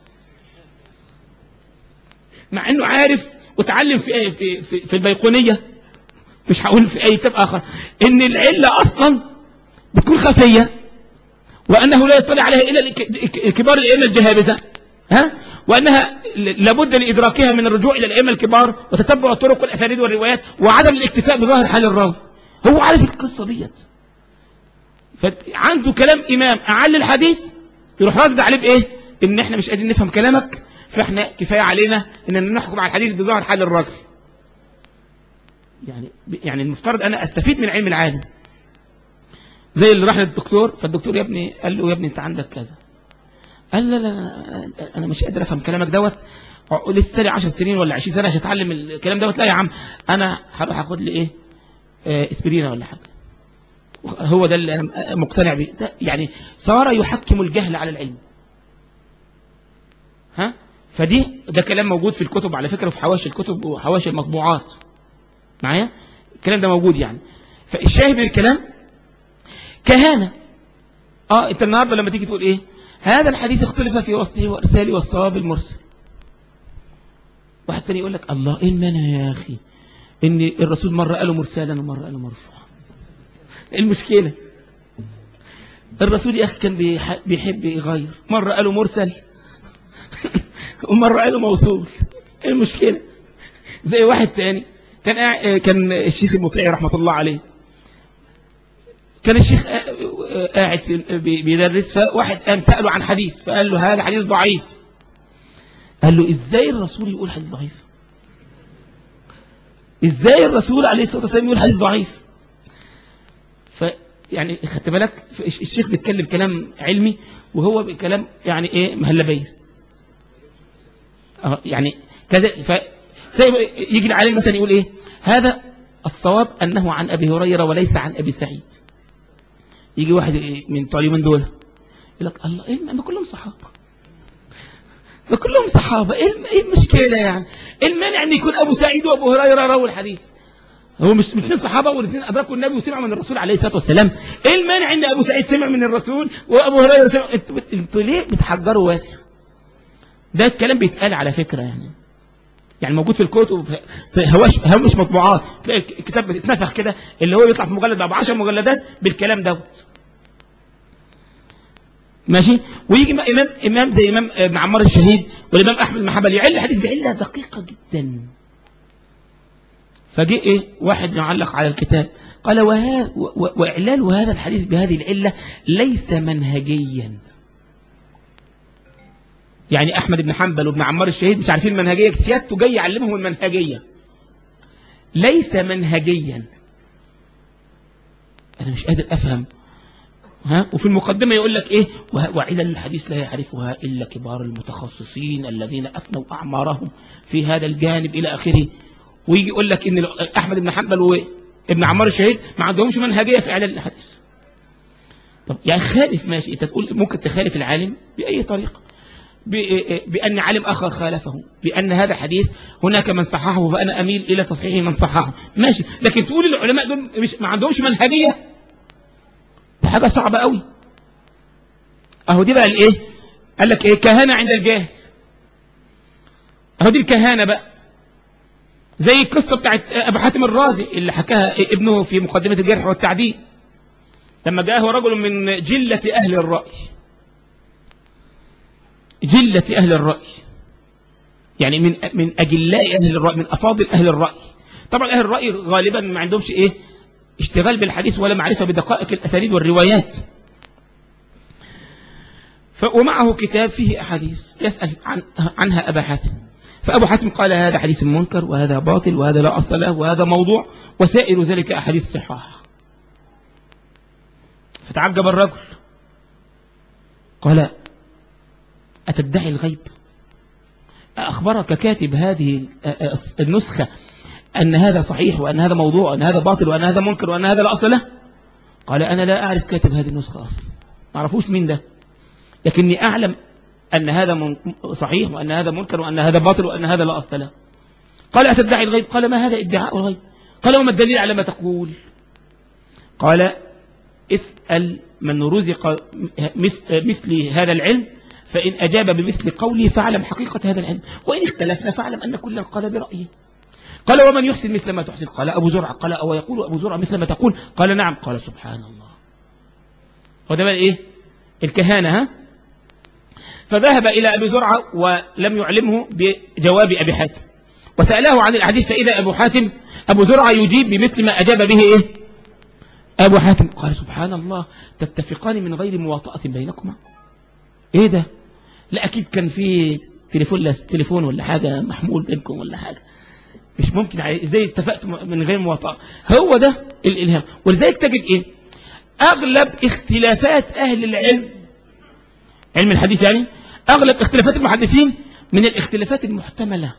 مع انه عارف وتعلم في في في, في البيقونيه مش هقول في أي كتاب آخر إن العلة أصلا بتكون خفية وأنه لا يطلع عليها إلا كبار الأئمة الجهابذة ها وأنها لابد لإدراكها من الرجوع إلى الأئمة الكبار وتتبع الطرق والأسانيد والروايات وعدم الاكتفاء بظاهر حال الراوي هو عارف القصة ديت فعنده كلام إمام أعل الحديث يروح رد عليه بإيه إن إحنا مش قادرين نفهم كلامك فإحنا كفاية علينا إننا نحكم على الحديث بظاهر حال الراجل يعني يعني المفترض انا استفيد من علم العالم زي اللي راح للدكتور فالدكتور يا ابني قال له يا ابني انت عندك كذا قال لا لا لا انا مش قادر افهم كلامك دوت لسه لي 10 سنين ولا 20 سنه عشان اتعلم الكلام دوت لا يا عم انا هروح اخد لي ايه آه اسبرينا ولا حاجه هو ده اللي انا مقتنع بيه يعني صار يحكم الجهل على العلم ها فدي ده كلام موجود في الكتب على فكره في حواشي الكتب وحواشي المطبوعات معايا الكلام ده موجود يعني فالشاهد من الكلام كهانة اه انت النهاردة لما تيجي تقول ايه هذا الحديث اختلف في وسطه وارساله والصواب المرسل واحد تاني يقول لك الله ايه المانع يا اخي ان الرسول مرة قاله مرسالا ومرة قاله مرفوعا المشكلة الرسول يا اخي كان بيحب يغير مرة قاله مرسل ومرة قاله موصول المشكلة زي واحد تاني كان كان الشيخ المطيع رحمة الله عليه كان الشيخ قاعد بيدرس فواحد قام سأله عن حديث فقال له هذا حديث ضعيف قال له ازاي الرسول يقول حديث ضعيف ازاي الرسول عليه الصلاة والسلام يقول حديث ضعيف فيعني خدت بالك الشيخ بيتكلم كلام علمي وهو بكلام يعني ايه مهلبيه يعني كذا يجي العالم مثلا يقول ايه هذا الصواب انه عن ابي هريره وليس عن ابي سعيد يجي واحد من طالبين دول يقول لك الله ايه ما كلهم صحابه ما كلهم صحابه ايه المشكله يعني المانع ان يكون ابو سعيد وابو هريره رووا الحديث هو مش اثنين صحابه والاثنين ادركوا النبي وسمعوا من الرسول عليه الصلاه والسلام ايه المانع ان ابو سعيد سمع من الرسول وابو هريره سمع انتوا انتوا ليه بتحجروا واسع ده الكلام بيتقال على فكره يعني يعني موجود في الكتب في- في هواش هامش مطبوعات تلاقي الكتاب بيتنفخ كده اللي هو يطلع في مجلد ب 10 مجلدات بالكلام دوت ماشي ويجي م- امام امام زي امام ابن عمار الشهيد والامام احمد بن حنبل يعل الحديث بعله دقيقه جدا فجاء ايه واحد يعلق على الكتاب قال وها و- واعلال هذا الحديث بهذه العله ليس منهجيا يعني احمد بن حنبل وابن عمار الشهيد مش عارفين المنهجيه سيادته جاي يعلمهم المنهجيه ليس منهجيا انا مش قادر افهم ها وفي المقدمة يقول لك إيه وه- وعلل الحديث لا يعرفها إلا كبار المتخصصين الذين أفنوا أعمارهم في هذا الجانب إلى آخره ويجي يقول لك إن أحمد بن حنبل وابن عمار الشهيد ما عندهمش منهجية في إعلان الحديث طب يعني خالف ماشي أنت تقول ممكن تخالف العالم بأي طريقة ب- بأن عالم آخر خالفه بأن هذا حديث هناك من صححه فأنا أميل إلى تصحيح من صححه ماشي لكن تقول العلماء دول مش ما عندهمش منهجية ده حاجة صعبة قوي اهو دي بقى الايه قال لك ايه كهانة عند الجاهل اهو دي الكهانة بقى زي القصة بتاعت ابو حاتم الرازي اللي حكاها ابنه في مقدمة الجرح والتعديل لما جاءه رجل من جلة اهل الرأي جلة اهل الرأي يعني من من اجلاء اهل الرأي من افاضل اهل الرأي طبعا اهل الرأي غالبا ما عندهمش ايه اشتغال بالحديث ولا معرفة بدقائق الأساليب والروايات ف... ومعه كتاب فيه أحاديث يسأل عن... عنها أبا حاتم فأبو حاتم قال هذا حديث منكر وهذا باطل وهذا لا أصل له وهذا موضوع وسائر ذلك أحاديث صحاح فتعجب الرجل قال أتدعي الغيب أخبرك كاتب هذه النسخة أن هذا صحيح وأن هذا موضوع وأن هذا باطل وأن هذا منكر وأن هذا لا أصل له قال أنا لا أعرف كاتب هذه النسخة أصلا ما أعرفوش مين ده لكني أعلم أن هذا من صحيح وأن هذا منكر وأن هذا باطل وأن هذا لا أصل له قال أتدعي الغيب قال ما هذا ادعاء الغيب قال وما الدليل على ما تقول قال اسأل من رزق مثل هذا العلم فإن أجاب بمثل قوله فاعلم حقيقة هذا العلم وإن اختلفنا فاعلم أن كلا قال برأيه قال ومن يحسن مثل ما تحسن قال أبو زرع قال أو يقول أبو زرع مثل ما تقول قال نعم قال سبحان الله وده بقى إيه الكهانة ها فذهب إلى أبي زرعة ولم يعلمه بجواب أبي حاتم وسأله عن الحديث فإذا أبو حاتم أبو زرعة يجيب بمثل ما أجاب به إيه أبو حاتم قال سبحان الله تتفقان من غير مواطأة بينكما إيه ده لا أكيد كان في تليفون تليفون ولا حاجة محمول بينكم ولا حاجة مش ممكن ازاي اتفقت من غير مواطأة هو ده الإلهام ولذلك تجد إيه أغلب اختلافات أهل العلم علم الحديث يعني أغلب اختلافات المحدثين من الاختلافات المحتملة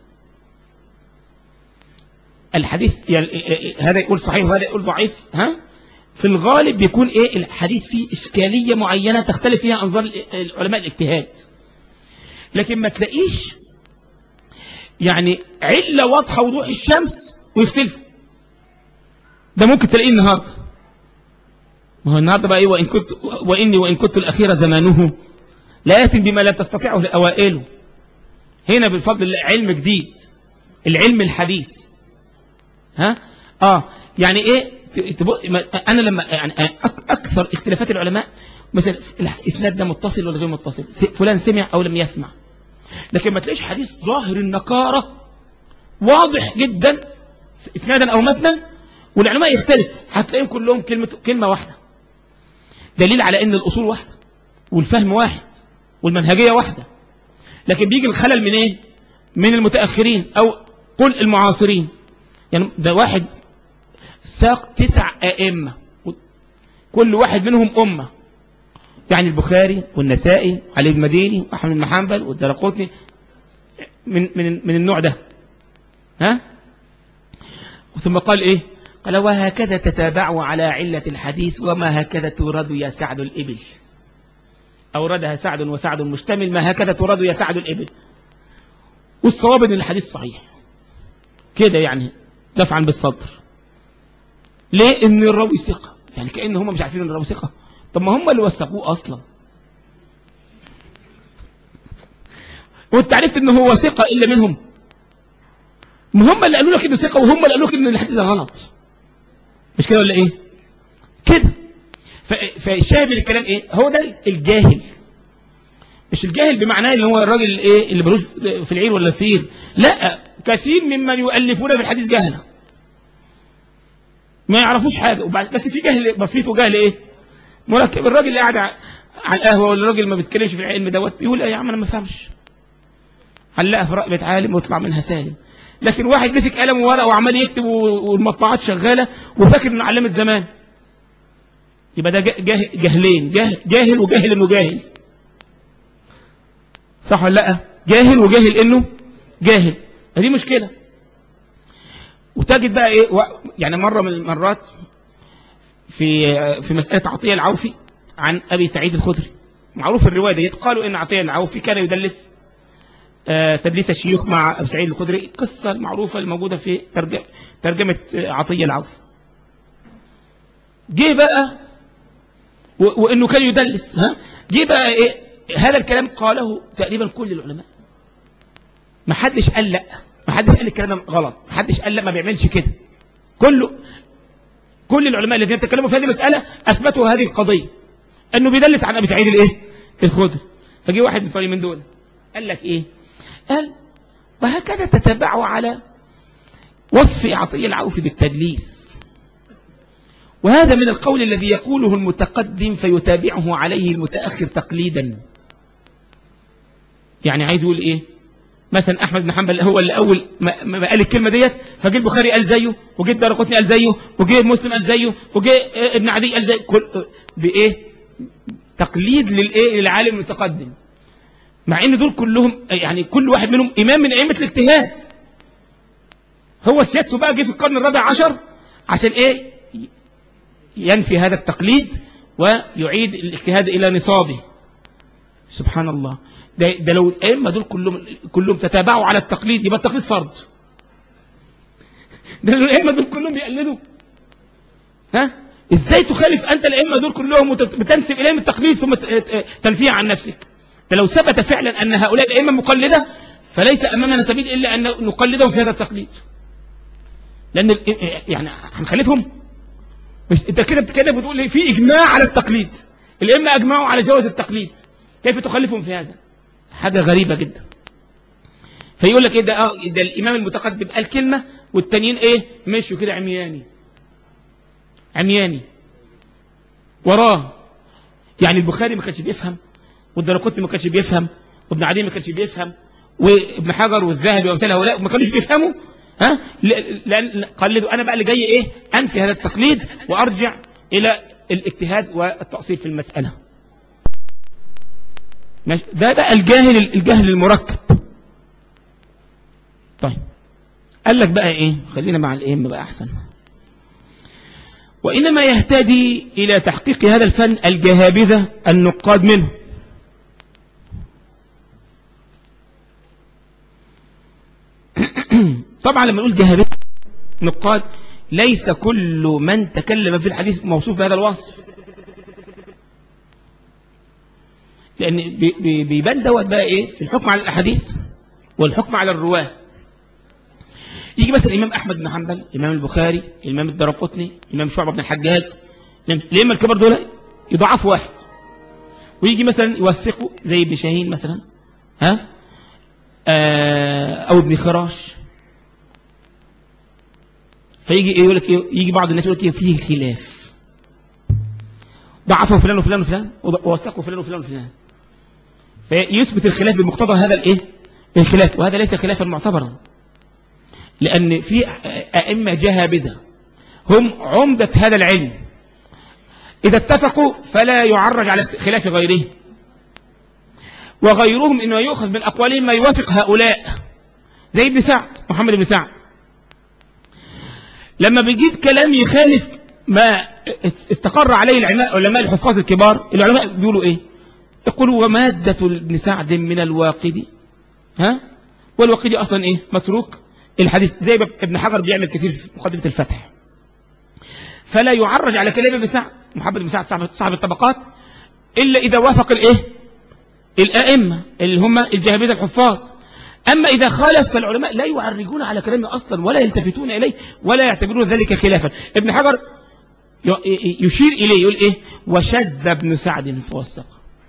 الحديث يعني هذا يقول صحيح وهذا يقول ضعيف ها في الغالب بيكون ايه الحديث فيه إشكالية معينة تختلف فيها أنظار العلماء الاجتهاد لكن ما تلاقيش يعني علة واضحة وضوح الشمس ويختلفوا ده ممكن تلاقيه النهاردة ما هو النهاردة بقى ايه وإن كنت وإني وإن كنت الأخير زمانه لا يأتي بما لا تستطيعه لأوائله هنا بالفضل الله علم جديد العلم الحديث ها اه يعني ايه انا لما يعني اكثر اختلافات العلماء مثلا الاسناد ده متصل ولا غير متصل فلان سمع او لم يسمع لكن ما تلاقيش حديث ظاهر النكارة واضح جدا اسنادا او متنا والعلماء يختلف هتلاقيهم كلهم كلمة, كلمة واحدة دليل على ان الاصول واحدة والفهم واحد والمنهجية واحدة لكن بيجي الخلل من ايه من المتأخرين او قل المعاصرين يعني ده واحد ساق تسع ائمة كل واحد منهم امه يعني البخاري والنسائي علي المديني وأحمد بن حنبل والدرقطني من من من النوع ده ها ثم قال ايه قال وهكذا تتابعوا على علة الحديث وما هكذا تورد يا سعد الإبل أوردها سعد وسعد مشتمل ما هكذا تورد يا سعد الإبل والصواب ان الحديث صحيح كده يعني دفعا بالصدر ليه ان الراوي ثقة يعني كأن هم مش عارفين ان الراوي ثقة طب ما هم اللي وثقوه اصلا وانت عرفت ان هو ثقة الا منهم ما هم اللي قالوا لك انه ثقة وهم اللي قالوا لك ان الحديث ده غلط مش كده ولا ايه كده ف- فالشاهد من الكلام ايه هو ده الجاهل مش الجاهل بمعناه اللي هو الراجل ايه اللي ملوش في العير ولا الفير لا كثير ممن يؤلفون في الحديث جهله ما يعرفوش حاجه وبعد بس في جهل بسيط وجهل ايه مركب الراجل اللي قاعد ع- على القهوه ولا الراجل ما بيتكلمش في العلم دوت بيقول ايه يا عم انا ما فهمش علقها في رقبه عالم ويطلع منها سالم لكن واحد مسك قلم وورقه وعمال يكتب و- والمطبعات شغاله وفاكر انه علامه زمان يبقى ده جه- جه- جهلين جه- جاهل وجاهل انه جاهل صح ولا لا جاهل وجاهل انه جاهل دي مشكله وتجد بقى ايه و... يعني مره من المرات في في مساله عطيه العوفي عن ابي سعيد الخدري معروف الروايه دي قالوا ان عطيه العوفي كان يدلس آه، تدليس الشيوخ مع ابي سعيد الخدري قصه المعروفه الموجوده في ترجمه ترجمه آه، عطيه العوفي جه بقى و- وانه كان يدلس ها جه بقى ايه هذا الكلام قاله تقريبا كل العلماء ما حدش قال لا ما حدش قال الكلام ده غلط ما حدش قال لا ما بيعملش كده كله كل العلماء الذين تكلموا في هذه المسألة أثبتوا هذه القضية أنه بيدلس عن أبي سعيد الإيه الخدري فجي واحد من طريق من دول قال لك إيه قال وهكذا تتبعوا على وصف عطية العوف بالتدليس وهذا من القول الذي يقوله المتقدم فيتابعه عليه المتأخر تقليدا يعني عايز يقول ايه مثلا احمد بن حنبل هو اللي اول ما, ما قال الكلمه ديت فجه البخاري قال زيه وجه الدارقطني قال زيه وجه مسلم قال زيه وجه آه، ابن عدي قال زيه كل بايه تقليد للايه للعالم المتقدم مع ان دول كلهم يعني كل واحد منهم امام من ائمه الاجتهاد هو سيادته بقى جه في القرن الرابع عشر عشان ايه ينفي هذا التقليد ويعيد الاجتهاد الى نصابه سبحان الله ده, ده لو الائمه دول كلهم كلهم تتابعوا على التقليد يبقى التقليد فرض ده لو الائمه دول كلهم بيقلدوا ها ازاي تخالف انت الائمه دول كلهم وتنسب اليهم التقليد ثم ت- ت- تنفيها عن نفسك ده لو ثبت فعلا ان هؤلاء الائمه مقلده فليس امامنا سبيل الا ان نقلدهم في هذا التقليد لان ال- يعني هنخالفهم مش انت كده بتتكلم بتقول لي في اجماع على التقليد الائمه اجمعوا على جواز التقليد كيف تخالفهم في هذا حاجه غريبه جدا فيقول لك ايه ده اه ده الامام المتقدم قال كلمه والتانيين ايه مشوا كده عمياني عمياني وراه يعني البخاري ما كانش بيفهم والدرقطني ما كانش بيفهم وابن عدي ما كانش بيفهم وابن حجر والذهبي وامثال هؤلاء ما كانوش بيفهموا ها ل- لان قلدوا انا بقى اللي جاي ايه انفي هذا التقليد وارجع الى الاجتهاد والتاصيل في المساله ماشي؟ ده بقى الجاهل الجهل المركب طيب قال لك بقى ايه خلينا مع الائمه بقى احسن وانما يهتدي الى تحقيق هذا الفن الجهابذه النقاد منه طبعا لما نقول جهابذه نقاد ليس كل من تكلم في الحديث موصوف بهذا الوصف لان بي- بي- بيبان دوت بقى ايه في الحكم على الاحاديث والحكم على الرواه يجي مثلا الامام احمد بن حنبل الامام البخاري الامام الدرقطني الامام شعبه بن الحجاج الائمه الكبار دول يضعفوا واحد ويجي مثلا يوثقوا زي ابن شاهين مثلا ها آه او ابن خراش فيجي ايه يقول لك إيه يجي بعض الناس يقول لك إيه فيه خلاف ضعفه فلان وفلان وفلان ووثقه فلان وفلان وفلان فيثبت الخلاف بمقتضى هذا الايه الخلاف وهذا ليس خلافا معتبرا لأن في أئمة جهابذة هم عمدة هذا العلم إذا اتفقوا فلا يعرج على خلاف غيرهم وغيرهم إنه يؤخذ من أقوالهم ما يوافق هؤلاء زي ابن سعد محمد بن سعد لما بيجيب كلام يخالف ما استقر عليه العلماء علماء الحفاظ الكبار العلماء بيقولوا ايه يقولوا ومادة ابن سعد من الواقد ها والواقد اصلا ايه متروك الحديث زي ما ابن حجر بيعمل كثير في مقدمة الفتح فلا يعرج على كلام ابن سعد محمد بن سعد صاحب- صاحب الطبقات إلا إذا وافق الإيه الآئمة اللي هم الجهابذة الحفاظ أما إذا خالف فالعلماء لا يعرجون على كلامه أصلا ولا يلتفتون إليه ولا يعتبرون ذلك خلافا ابن حجر ي- يشير إليه يقول إيه وشذ ابن سعد فوثق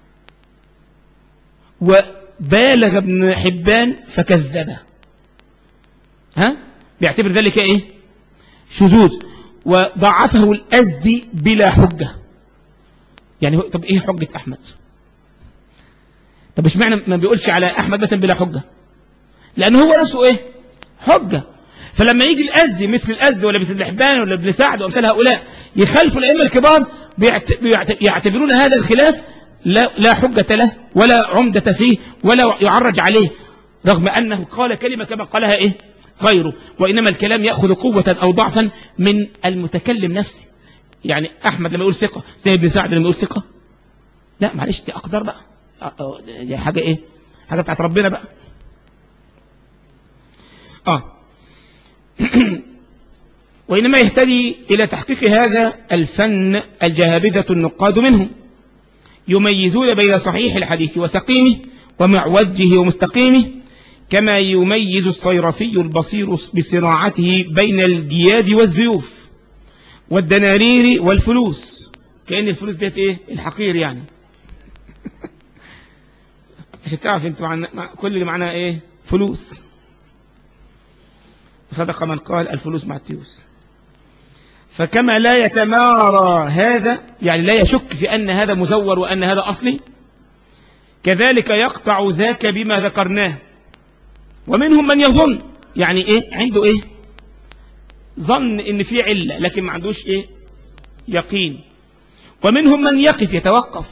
وبالغ ابن حبان فكذبه ها بيعتبر ذلك إيه شذوذ وضعفه الأزدي بلا حجة يعني هو طب إيه حجة أحمد طب اشمعنى ما بيقولش على أحمد مثلا بلا حجة لأن هو نفسه إيه حجة فلما يجي الأزدي مثل الأزدي ولا مثل الحبان ولا ابن سعد وأمثال هؤلاء يخالفوا الأئمة الكبار بيعت- بيعت- يعتبرون هذا الخلاف لا, لا حجة له ولا عمدة فيه ولا يعرج عليه رغم أنه قال كلمة كما قالها إيه غيره وإنما الكلام يأخذ قوة أو ضعفا من المتكلم نفسه يعني أحمد لما يقول ثقة زي ابن سعد لما يقول ثقة لا معلش دي أقدار بقى أه، أه، دي حاجة إيه حاجة بتاعت ربنا بقى آه وإنما يهتدي إلى تحقيق هذا الفن الجهابذة النقاد منهم يميزون بين صحيح الحديث وسقيمه ومعوجه ومستقيمه كما يميز الصيرفي البصير بصناعته بين الجياد والزيوف والدنانير والفلوس كأن الفلوس ديت ايه الحقير يعني عشان تعرف انت معنا مع كل اللي معناها ايه فلوس صدق من قال الفلوس مع التيوس فكما لا يتمارى هذا يعني لا يشك في أن هذا مزور وأن هذا أصلي كذلك يقطع ذاك بما ذكرناه ومنهم من يظن يعني إيه عنده إيه ظن إن في علة لكن ما عندوش إيه يقين ومنهم من يقف يتوقف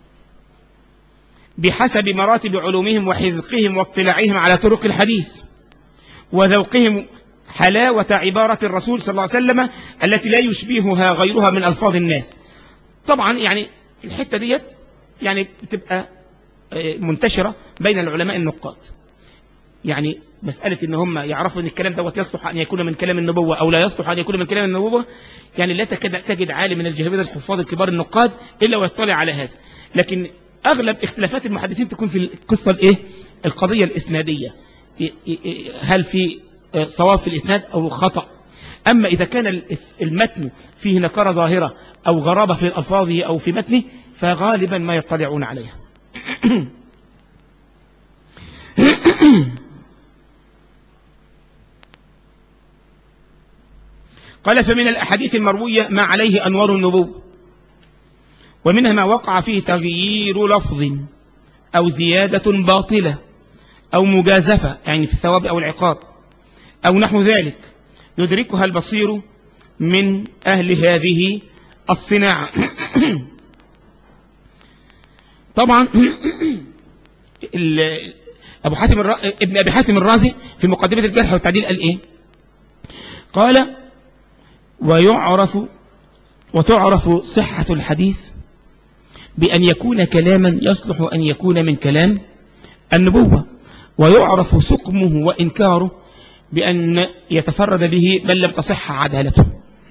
بحسب مراتب علومهم وحذقهم واطلاعهم على طرق الحديث وذوقهم حلاوة عبارة الرسول صلى الله عليه وسلم التي لا يشبهها غيرها من ألفاظ الناس طبعا يعني الحتة ديت يعني بتبقى آه، منتشرة بين العلماء النقاد يعني مسألة ان هم يعرفوا ان الكلام دوت يصلح ان يكون من كلام النبوة او لا يصلح ان يكون من كلام النبوة يعني لا تكاد تجد عالم من الجهابذة الحفاظ الكبار النقاد الا ويطلع على هذا لكن اغلب اختلافات المحدثين تكون في القصة الايه القضية الاسنادية ي- ي- هل في آه، صواب في الاسناد او خطأ اما اذا كان الاس- المتن فيه نكرة ظاهرة او غرابة في الفاظه او في متنه فغالبا ما يطلعون عليها قال فمن الأحاديث المروية ما عليه أنوار النبوة ومنها ما وقع فيه تغيير لفظ أو زيادة باطلة أو مجازفة يعني في الثواب أو العقاب أو نحو ذلك يدركها البصير من أهل هذه الصناعة طبعا ال- أبو حاتم الر... ابن أبي حاتم الرازي في مقدمة الجرح والتعديل قال إيه قال ويعرف وتعرف صحة الحديث بأن يكون كلاما يصلح أن يكون من كلام النبوة ويعرف سقمه وإنكاره بأن يتفرد به بل لم تصح عدالته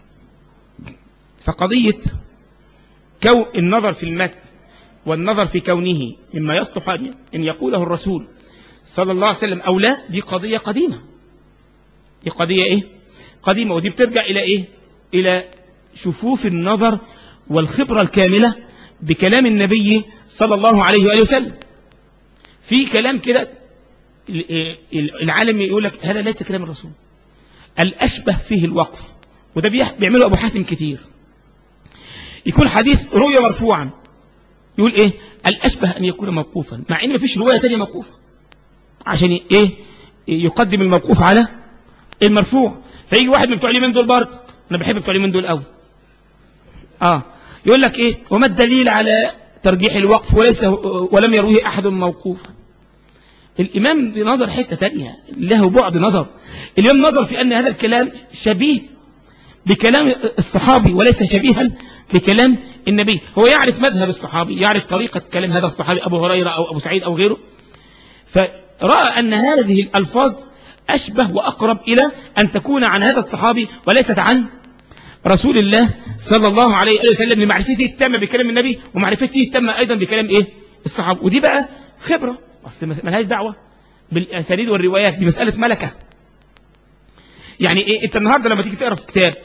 فقضية كو النظر في المتن والنظر في كونه مما يصلح أن يقوله الرسول صلى الله عليه وسلم أو لا دي قضية قديمة دي قضية إيه قديمة ودي بترجع إلى إيه إلى شفوف النظر والخبرة الكاملة بكلام النبي صلى الله عليه وآله وسلم في كلام كده ال- ال- العالم يقول لك هذا ليس كلام الرسول الأشبه فيه الوقف وده بيح- بيعمله أبو حاتم كتير يكون حديث رؤيا مرفوعا يقول إيه الأشبه أن يكون موقوفا مع إن مفيش رواية تانية موقوفة عشان ي- إيه يقدم الموقوف على المرفوع فيجي واحد من بتوع اليمين دول برضه أنا بحب بتوع اليمين دول قوي آه يقول لك إيه وما الدليل على ترجيح الوقف وليس ولم يرويه أحد موقوفا الإمام بنظر حتة تانية له بعد نظر الإمام نظر في أن هذا الكلام شبيه بكلام الصحابي وليس شبيها بكلام النبي هو يعرف مذهب الصحابي يعرف طريقة كلام هذا الصحابي أبو هريرة أو أبو سعيد أو غيره فرأى أن هذه الألفاظ أشبه وأقرب إلى أن تكون عن هذا الصحابي وليست عن رسول الله صلى الله عليه وآله وسلم لمعرفته التامة بكلام النبي ومعرفته التامة أيضا بكلام إيه الصحابة ودي بقى خبرة أصل ملهاش دعوة بالأسانيد والروايات دي مسألة ملكة يعني إيه أنت النهاردة لما تيجي تقرأ في كتاب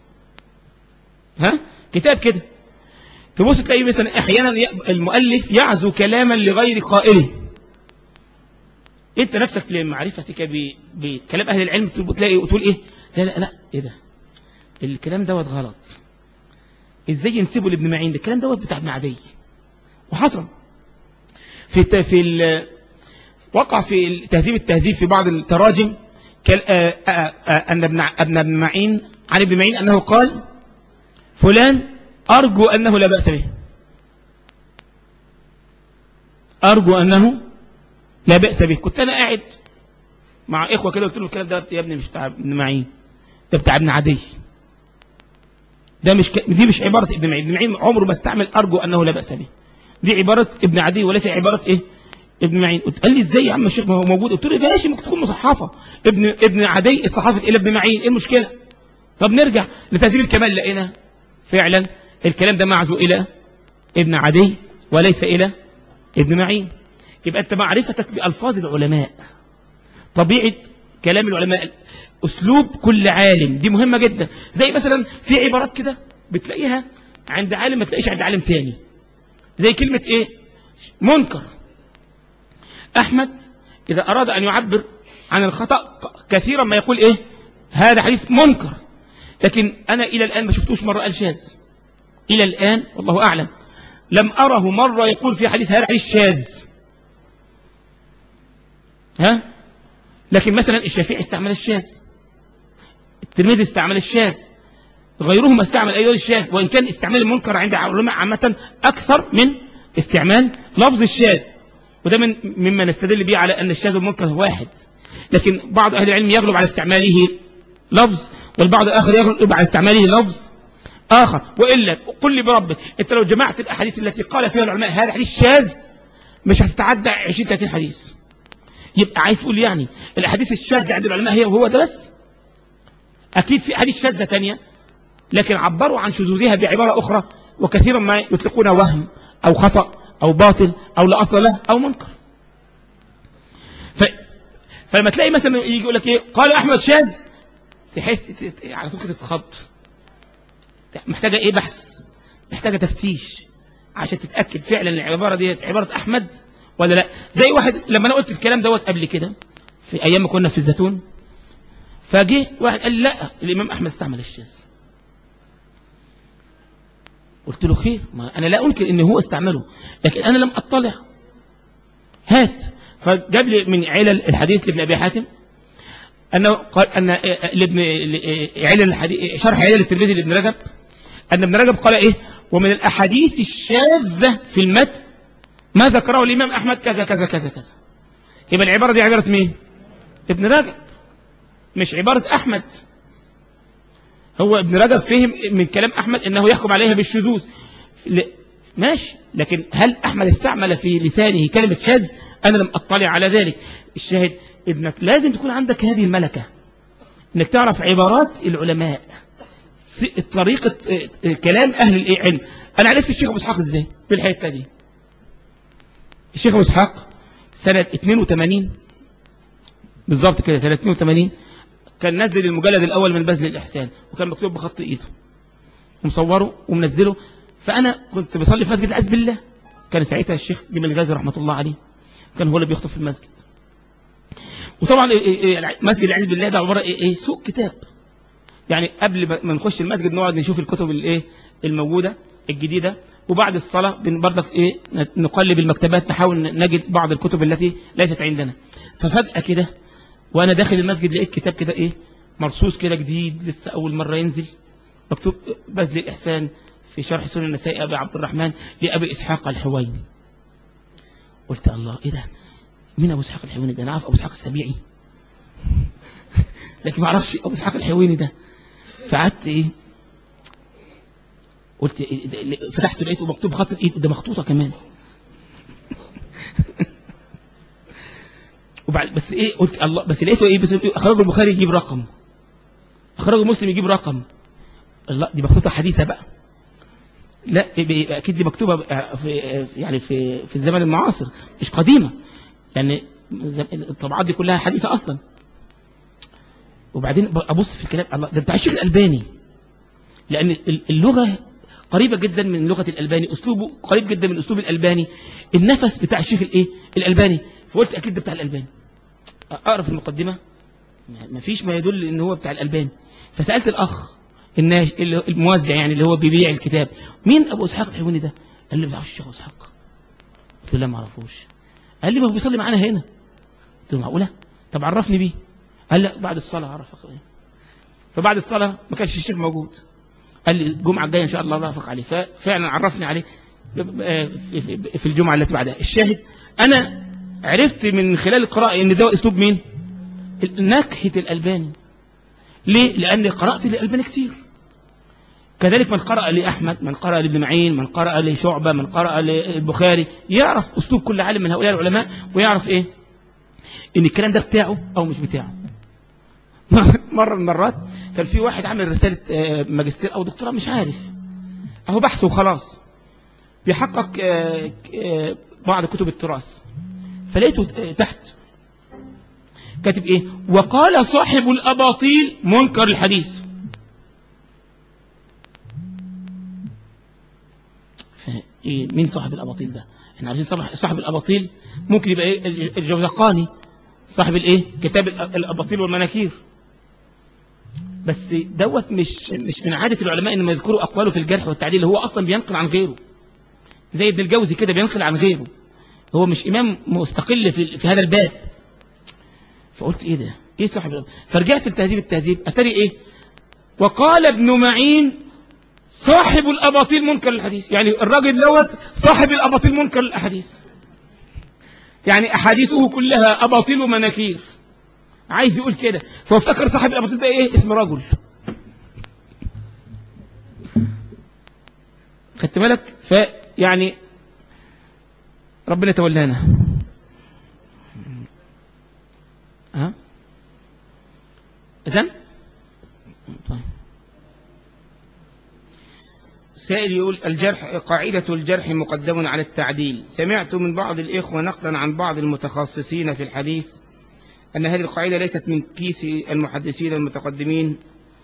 ها كتاب كده تبص تلاقي مثلا احيانا المؤلف يعزو كلاما لغير قائله انت نفسك لمعرفتك ب- بكلام اهل العلم تلاقي تقول ايه لا لا لا ايه ده الكلام دوت غلط ازاي ينسبه لابن معين ده الكلام دوت بتاع ابن عدي وحصل في الت- في ال- وقع في تهذيب التهذيب في بعض التراجم كال- آه، آه، آه، ان ابن ع- ابن ابن معين عن ابن معين انه قال فلان أرجو أنه لا بأس به أرجو أنه لا بأس به كنت أنا قاعد مع إخوة كده قلت له الكلام ده يا ابني مش بتاع ابن معين ده بتاع ابن عدي ده مش ك... دي مش عبارة ابن معين ابن معين عمره ما استعمل أرجو أنه لا بأس به دي عبارة ابن عدي وليس عبارة إيه ابن معين قلت قال لي ازاي يا عم الشيخ ما هو موجود قلت له ماشي ممكن تكون مصحفة ابن ابن عدي الصحافة إلى ابن معين ايه المشكلة طب نرجع لتهذيب الكمال لقينا فعلا الكلام ده معزو إلى ابن عدي وليس إلى ابن معين يبقى أنت معرفتك بألفاظ العلماء طبيعة كلام العلماء أسلوب كل عالم دي مهمة جدا زي مثلا في عبارات كده بتلاقيها عند عالم ما تلاقيش عند عالم تاني زي كلمة إيه منكر أحمد إذا أراد أن يعبر عن الخطأ كثيرا ما يقول إيه هذا حديث منكر لكن أنا إلى الآن ما شفتوش مرة قال شاذ إلى الآن والله أعلم لم أره مرة يقول في حديث هذا حديث شاذ ها لكن مثلا الشافعي استعمل الشاذ الترمذي استعمل الشاذ غيرهم استعمل أيضا الشاذ وإن كان استعمال المنكر عند العلماء عامة أكثر من استعمال لفظ الشاذ وده من مما نستدل به على أن الشاذ والمنكر واحد لكن بعض أهل العلم يغلب على استعماله لفظ والبعض الآخر يغلب على استعماله لفظ آخر وإلا قل لي بربك أنت لو جمعت الأحاديث التي قال فيها العلماء هذا حديث شاذ مش هتتعدى 20 30 حديث يبقى عايز تقول يعني الأحاديث الشاذة عند العلماء هي وهو ده بس أكيد في أحاديث شاذة تانية لكن عبروا عن شذوذها بعبارة أخرى وكثيرا ما يطلقون وهم أو خطأ أو باطل أو لا أصل له أو منكر ف... فلما تلاقي مثلا يجي يقول لك إيه قال أحمد شاذ تحس ت- ت- على طول كده تتخض محتاجة إيه بحث محتاجة تفتيش عشان تتأكد فعلا العبارة دي عبارة أحمد ولا لا زي واحد لما أنا قلت الكلام دوت قبل كده في أيام ما كنا في الزيتون فجه واحد قال لا الإمام أحمد استعمل الشاذ قلت له خير ما أنا لا أنكر إن هو استعمله لكن أنا لم أطلع هات فجاب لي من علل الحديث لابن أبي حاتم أنه قال أن لابن علل الحديث شرح علل الترمذي لابن رجب أن ابن رجب قال إيه ومن الأحاديث الشاذة في المتن ما ذكره الإمام أحمد كذا كذا كذا كذا يبقى العبارة دي عبارة مين ابن رجب مش عبارة أحمد هو ابن رجب فهم من كلام أحمد أنه يحكم عليها بالشذوذ ل- ماشي لكن هل أحمد استعمل في لسانه كلمة شاذ أنا لم أطلع على ذلك الشاهد ابنك لازم تكون عندك هذه الملكة انك تعرف عبارات العلماء س- طريقة اه، اه، كلام أهل العلم أنا عرفت الشيخ أبو إسحاق إزاي بالحتة دي الشيخ أبو إسحاق سنة 82 بالظبط كده سنة 82 كان نزل المجلد الأول من بذل الإحسان وكان مكتوب بخط إيده ومصوره ومنزله فأنا كنت بصلي في مسجد العز بالله كان ساعتها الشيخ جميل غازي رحمة الله عليه كان هو اللي بيخطب في المسجد وطبعا إيه إيه إيه مسجد العز بالله ده عبارة إيه إيه سوق كتاب يعني قبل ما- ما نخش المسجد نقعد نشوف الكتب الايه الموجودة الجديدة وبعد الصلاة بن- برضك ايه نقلب المكتبات نحاول نجد بعض الكتب التي ليست عندنا ففجأة كده وانا داخل المسجد لقيت كتاب كده ايه مرصوص كده جديد لسه اول مرة ينزل مكتوب بذل الاحسان في شرح سنن النسائي ابي عبد الرحمن لابي اسحاق الحويني قلت الله ايه ده مين ابو اسحاق الحويني ده انا عارف ابو اسحاق السبيعي لكن ما اعرفش ابو اسحاق الحويني ده فقعدت ايه قلت إيه ده- فتحته لقيته مكتوب خط الايد ده مخطوطه كمان وبعد بس ايه قلت الله بس لقيته ايه بس اخرجه البخاري يجيب رقم اخرجه مسلم يجيب رقم لا دي مكتوبة حديثة بقى لا يبقى أكيد دي مكتوبة في يعني في في الزمن المعاصر مش قديمة لأن الطبعات دي كلها حديثة أصلا وبعدين أبص في الكلام الله ده بتاع الشيخ الألباني لأن اللغة قريبة جدا من لغة الألباني أسلوبه قريب جدا من أسلوب الألباني النفس بتاع الشيخ الإيه الألباني فقلت أكيد ده بتاع الألباني أقرأ في المقدمة ما فيش ما يدل إن هو بتاع الألباني فسألت الأخ الناش الموزع يعني اللي هو بيبيع الكتاب مين أبو إسحاق الحيواني ده قال لي ما بعرفش الشيخ أبو إسحاق قلت له لا ما اعرفوش قال لي ما هو بيصلي معانا هنا قلت له معقولة طب عرفني بيه قال لي بعد الصلاة عرفك فبعد الصلاة ما كانش الشيخ موجود قال لي الجمعة الجاية إن شاء الله أعرفك عليه ففعلا عرفني عليه في الجمعة التي بعدها الشاهد أنا عرفت من خلال القراءة إن ده أسلوب مين نكهة الألباني ليه لأن قرأت للألباني كتير كذلك من قرأ لأحمد من قرأ لابن معين من قرأ لشعبة من قرأ للبخاري يعرف أسلوب كل عالم من هؤلاء العلماء ويعرف إيه إن الكلام ده بتاعه أو مش بتاعه مرة من المرات كان في واحد عامل رسالة ماجستير أو دكتوراه مش عارف أهو بحث وخلاص بيحقق بعض كتب التراث فلقيته تحت كاتب إيه وقال صاحب الأباطيل منكر الحديث إيه مين صاحب الأباطيل ده احنا عارفين صاحب الأباطيل ممكن يبقى إيه الجوزقاني صاحب الإيه كتاب الأباطيل والمناكير بس دوت مش مش من عادة العلماء إنهم يذكروا أقواله في الجرح والتعديل هو أصلا بينقل عن غيره زي ابن الجوزي كده بينقل عن غيره هو مش إمام مستقل في, في هذا الباب فقلت إيه ده إيه صاحب فرجعت لتهذيب التهذيب أتري إيه وقال ابن معين صاحب الأباطيل منكر الحديث يعني الراجل دوت صاحب الأباطيل منكر الأحاديث يعني أحاديثه كلها أباطيل ومناكير عايز يقول كده فهو افتكر صاحب الأباطيل ده إيه اسم رجل خدت بالك فيعني ربنا تولانا ها إذن طيب سائل يقول الجرح قاعدة الجرح مقدم على التعديل سمعت من بعض الإخوة نقلا عن بعض المتخصصين في الحديث أن هذه القاعدة ليست من كيس المحدثين المتقدمين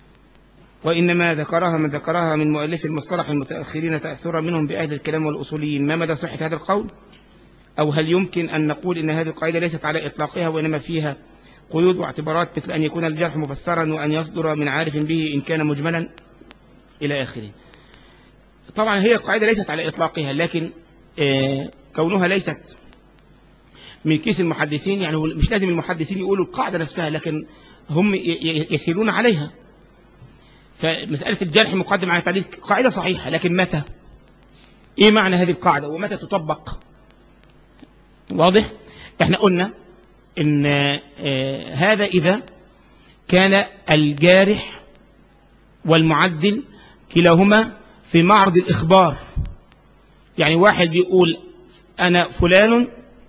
وإنما ذكرها من ذكرها من مؤلف المصطلح المتأخرين تأثرا منهم بأهل الكلام والأصوليين ما مدى صحة هذا القول أو هل يمكن أن نقول إن هذه القاعدة ليست على إطلاقها وإنما فيها قيود واعتبارات مثل أن يكون الجرح مفسرا وأن يصدر من عارف به إن كان مجملا إلى آخره طبعا هي القاعدة ليست على إطلاقها لكن كونها ليست من كيس المحدثين يعني مش لازم المحدثين يقولوا القاعدة نفسها لكن هم يسيرون عليها فمسألة الجرح مقدم على التعديل قاعدة صحيحة لكن متى ايه معنى هذه القاعدة ومتى تطبق واضح احنا قلنا ان هذا اذا كان الجارح والمعدل كلاهما في معرض الإخبار يعني واحد بيقول أنا فلان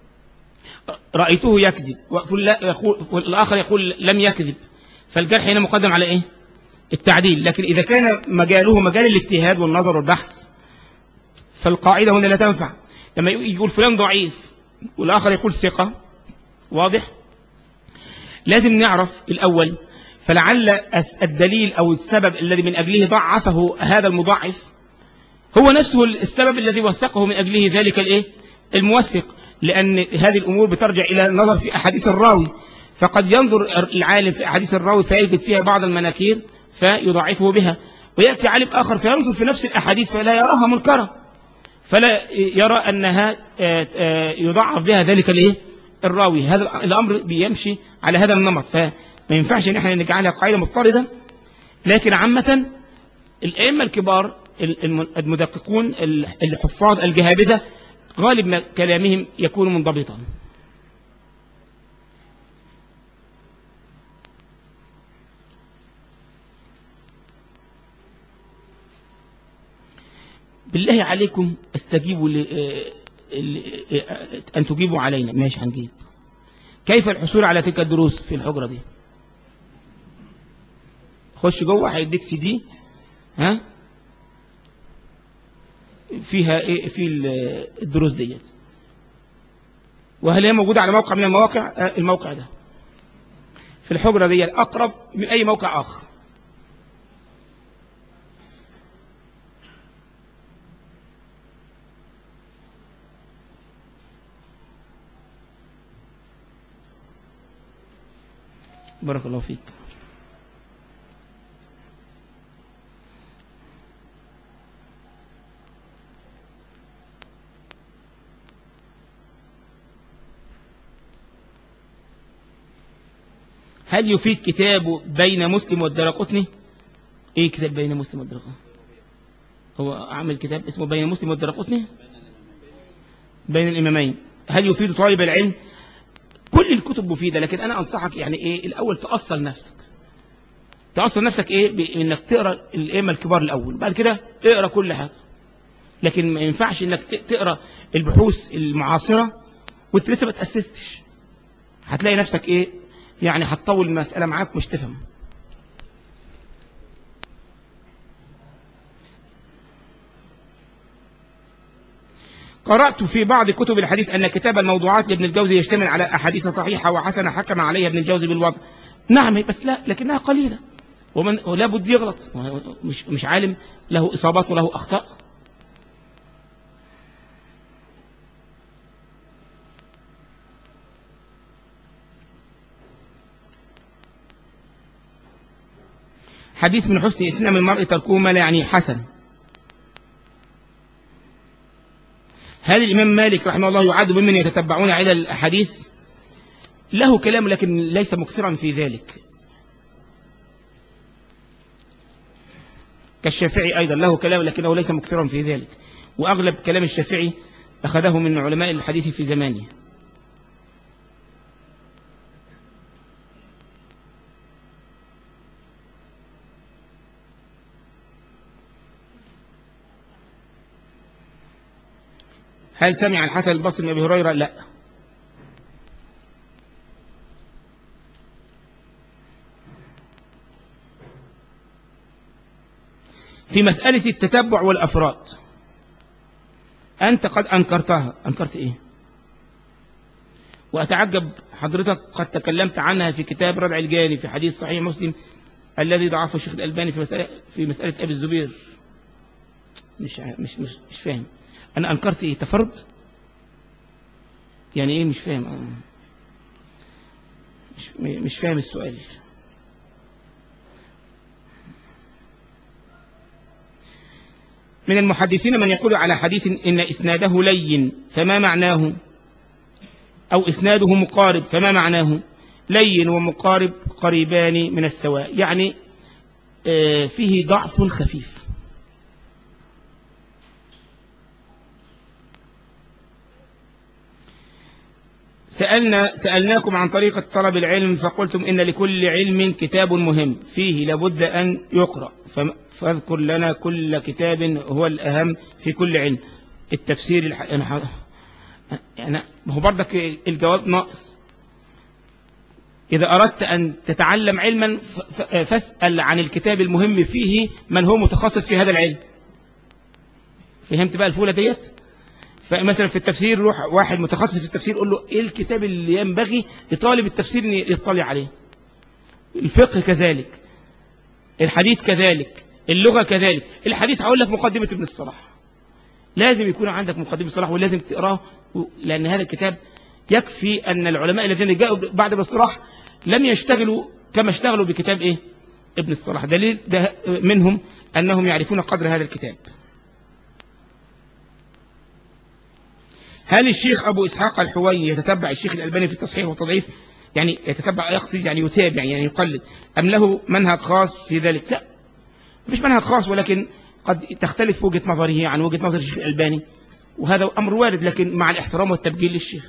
رأيته يكذب والآخر يقول لم يكذب فالجرح هنا مقدم على إيه التعديل لكن إذا كان مجاله مجال الاجتهاد والنظر والبحث فالقاعدة هنا لا تنفع لما يقول فلان ضعيف والآخر يقول ثقة واضح لازم نعرف الأول فلعل الدليل أو السبب الذي من أجله ضعفه هذا المضاعف هو نفسه السبب الذي وثقه من أجله ذلك الإيه؟ الموثق لأن هذه الأمور بترجع إلى النظر في أحاديث الراوي فقد ينظر العالم في أحاديث الراوي فيجد فيها بعض المناكير فيضعفه بها ويأتي عالم آخر فينظر في نفس الأحاديث فلا يراها منكرة فلا يرى أنها يضعف بها ذلك الإيه؟ الراوي هذا الأمر بيمشي على هذا النمط فما ينفعش ان احنا نجعلها قاعدة مضطردة لكن عامة الأئمة الكبار المدققون الحفاظ الجهابذة غالب كلامهم يكون منضبطا بالله عليكم استجيبوا ل... أن تجيبوا علينا ماشي هنجيب كيف الحصول على تلك الدروس في الحجرة دي خش جوه هيديك سي دي ها فيها ايه في الدروس ديت وهل هي موجودة على موقع من المواقع آه، الموقع ده في الحجرة دي أقرب من أي موقع آخر بارك الله فيك هل يفيد كتابه بين مسلم والدرقطني ايه كتاب بين مسلم والدرقطني هو عامل كتاب اسمه بين مسلم والدرقطني بين الإمامين هل يفيد طالب العلم كل الكتب مفيدة لكن أنا أنصحك يعني إيه الأول تأصل نفسك تأصل نفسك إيه بإنك تقرأ الأئمة الكبار الأول بعد كده اقرأ كل حاجة لكن ما ينفعش إنك تقرأ البحوث المعاصرة وانت لسه ما تأسستش هتلاقي نفسك إيه يعني هتطول المسألة معاك مش تفهم قرأت في بعض كتب الحديث أن كتاب الموضوعات لابن الجوزي يشتمل على أحاديث صحيحة وحسنة حكم عليها ابن الجوزي بالوضع نعم بس لا لكنها قليلة ومن ولا بد يغلط مش مش عالم له إصابات وله أخطاء حديث من حسن إسلام المرء تركه ما لا يعني حسن هل الإمام مالك رحمه الله يعد ممن يتتبعون على الأحاديث له كلام لكن ليس مكثرا في ذلك كالشافعي أيضا له كلام لكنه ليس مكثرا في ذلك وأغلب كلام الشافعي أخذه من علماء الحديث في زمانه هل سمع الحسن البصري من أبي هريرة لا في مسألة التتبع والأفراد أنت قد أنكرتها أنكرت إيه وأتعجب حضرتك قد تكلمت عنها في كتاب ردع الجاني في حديث صحيح مسلم الذي ضعفه الشيخ الألباني في مسألة, في مسألة أبي الزبير مش, مش, مش, مش فاهم أنا أنكرت إيه تفرد يعني إيه مش فاهم مش, مش فاهم السؤال من المحدثين من يقول على حديث إن إسناده لين فما معناه أو إسناده مقارب فما معناه لين ومقارب قريبان من السواء يعني فيه ضعف خفيف سألنا سألناكم عن طريقة طلب العلم فقلتم إن لكل علم كتاب مهم فيه لابد أن يقرأ فاذكر لنا كل كتاب هو الأهم في كل علم التفسير الح... أنا يعني هو برضك الجواب ناقص إذا أردت أن تتعلم علما فاسأل عن الكتاب المهم فيه من هو متخصص في هذا العلم فهمت بقى الفولة ديت فمثلا في التفسير روح واحد متخصص في التفسير قول له ايه الكتاب اللي ينبغي لطالب التفسير ان يطلع عليه الفقه كذلك الحديث كذلك اللغة كذلك الحديث هقول لك مقدمة ابن الصلاح لازم يكون عندك مقدمة الصلاح ولازم تقراه لأن هذا الكتاب يكفي أن العلماء الذين جاءوا بعد ابن الصلاح لم يشتغلوا كما اشتغلوا بكتاب إيه؟ ابن الصلاح دليل ده منهم أنهم يعرفون قدر هذا الكتاب هل الشيخ أبو إسحاق الحويني يتتبع الشيخ الألباني في التصحيح والتضعيف يعني يتتبع يقصد يعني يتابع يعني يقلد أم له منهج خاص في ذلك لا مفيش منهج خاص ولكن قد تختلف وجهة نظره عن وجهة نظر الشيخ الألباني وهذا أمر وارد لكن مع الاحترام والتبجيل للشيخ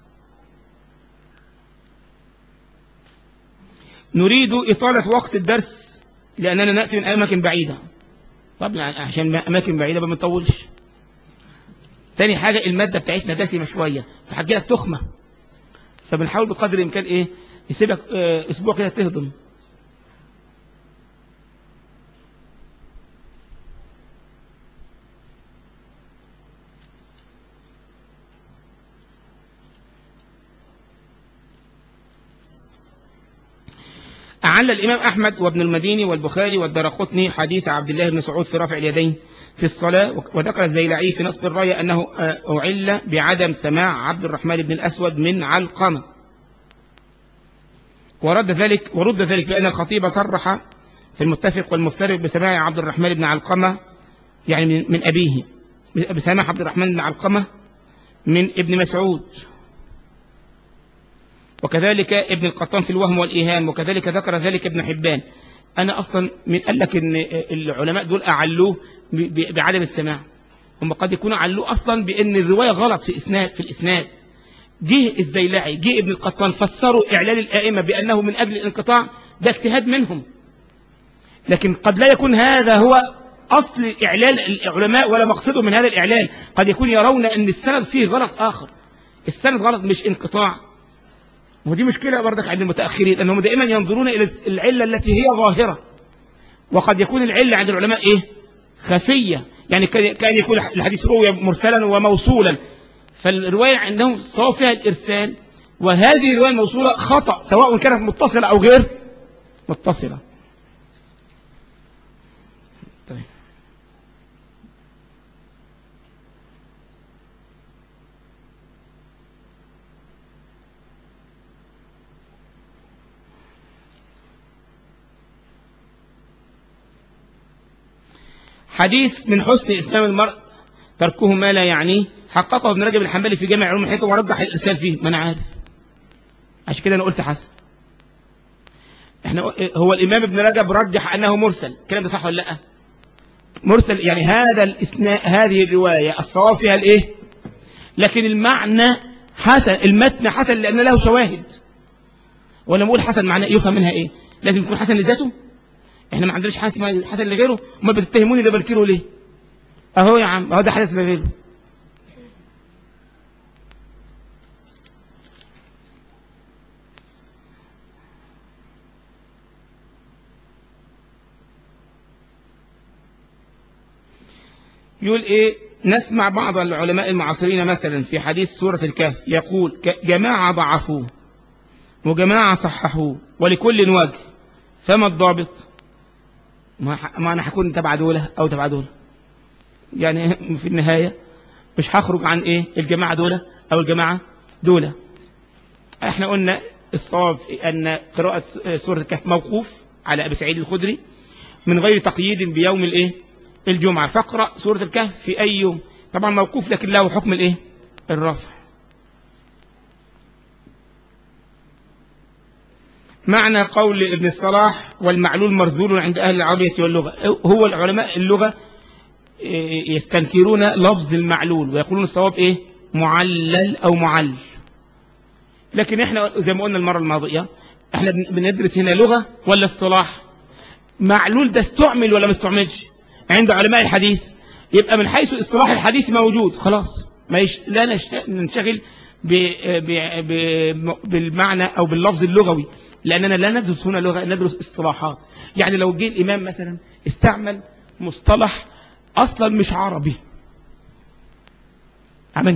نريد إطالة وقت الدرس لأننا نأتي من أماكن بعيدة طب عشان أماكن بعيدة ما بنطولش تاني حاجة المادة بتاعتنا دسمة شوية فهتجي لك تخمة فبنحاول بقدر الإمكان إيه يسيبك أسبوع كده تهضم علل الإمام أحمد وابن المديني والبخاري والدرقطني حديث عبد الله بن مسعود في رفع اليدين في الصلاة وذكر الزيلعي في نصب الراية أنه أعل بعدم سماع عبد الرحمن بن الأسود من علقمة ورد ذلك ورد ذلك بأن الخطيب صرح في المتفق والمفترق بسماع عبد الرحمن بن علقمة يعني من, من أبيه بسماع عبد الرحمن بن علقمة من ابن مسعود وكذلك ابن القطان في الوهم والإيهام وكذلك ذكر ذلك ابن حبان أنا أصلا من قال لك إن العلماء دول أعلوه بعدم السماع هم قد يكونوا علوه أصلا بأن الرواية غلط في إسناد في الإسناد جه الزيلعي جه ابن القطان فسروا إعلان الآئمة بأنه من أجل الانقطاع ده اجتهاد منهم لكن قد لا يكون هذا هو أصل إعلان العلماء ولا مقصده من هذا الإعلان قد يكون يرون أن السند فيه غلط آخر السند غلط مش انقطاع ودي مشكلة بردك عند المتأخرين أنهم دائما ينظرون إلى العلة التي هي ظاهرة وقد يكون العلة عند العلماء إيه خفية يعني كان يكون الحديث روي مرسلا وموصولا فالرواية عندهم صواب فيها الإرسال وهذه الرواية الموصولة خطأ سواء كانت متصلة أو غير متصلة طيب حديث من حسن إسلام المرء تركه ما لا يعنيه حققه ابن رجب الحنبلي في جامع علوم الحكم ورجح الإرسال فيه ما أنا عارف عشان كده أنا قلت حسن احنا هو الإمام ابن رجب رجح أنه مرسل الكلام ده صح ولا لا مرسل يعني هذا الإسناء هذه الرواية الصواب فيها الإيه لكن المعنى حسن المتن حسن لأن له شواهد ولا نقول حسن معناه يفهم منها إيه لازم يكون حسن لذاته احنا ما عندناش حسن حسن لغيره ما بتتهموني ده بنكره ليه اهو يا عم اهو ده حدث لغيره يقول ايه نسمع بعض العلماء المعاصرين مثلا في حديث سورة الكهف يقول جماعة ضعفوه وجماعة صححوه ولكل وجه فما الضابط ما انا هكون تبع دولة او تبع دولة يعني في النهاية مش هخرج عن ايه الجماعة دولة او الجماعة دولة احنا قلنا الصواب ان قراءة سورة الكهف موقوف على ابي سعيد الخدري من غير تقييد بيوم الايه الجمعة فاقرأ سورة الكهف في اي يوم طبعا موقوف لكن له حكم الايه الرفع معنى قول ابن الصلاح والمعلول مرذول عند أهل العربية واللغة هو العلماء اللغة يستنكرون لفظ المعلول ويقولون الصواب إيه معلل أو معل لكن احنا زي ما قلنا المرة الماضية احنا بندرس هنا لغة ولا اصطلاح معلول ده استعمل ولا ما استعملش عند علماء الحديث يبقى من حيث الاصطلاح الحديث موجود خلاص ما يش... لا ننشغل ب... ب... ب... بالمعنى أو باللفظ اللغوي لأننا لا ندرس هنا لغة ندرس اصطلاحات يعني لو جه الإمام مثلا استعمل مصطلح أصلا مش عربي عمل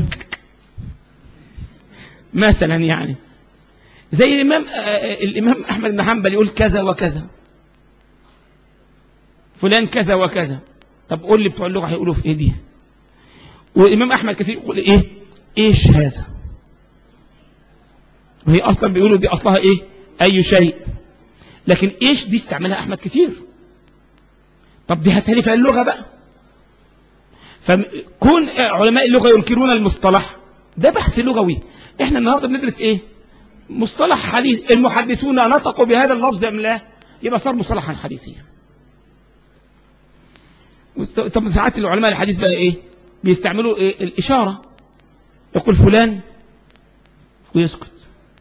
مثلا يعني زي الإمام الإمام أحمد بن حنبل يقول كذا وكذا فلان كذا وكذا طب قول لي بتوع اللغة هيقولوا في إيه دي والإمام أحمد كثير يقول إيه إيش هذا وهي أصلا بيقولوا دي أصلها إيه أي شيء لكن إيش دي استعملها أحمد كتير طب دي هتهلي في اللغة بقى فكون علماء اللغة ينكرون المصطلح ده بحث لغوي احنا النهاردة بندرس ايه مصطلح حديث المحدثون نطقوا بهذا اللفظ ام لا يبقى صار مصطلحا حديثيا طب ساعات العلماء الحديث بقى ايه بيستعملوا إيه؟ الاشارة يقول فلان ويسكت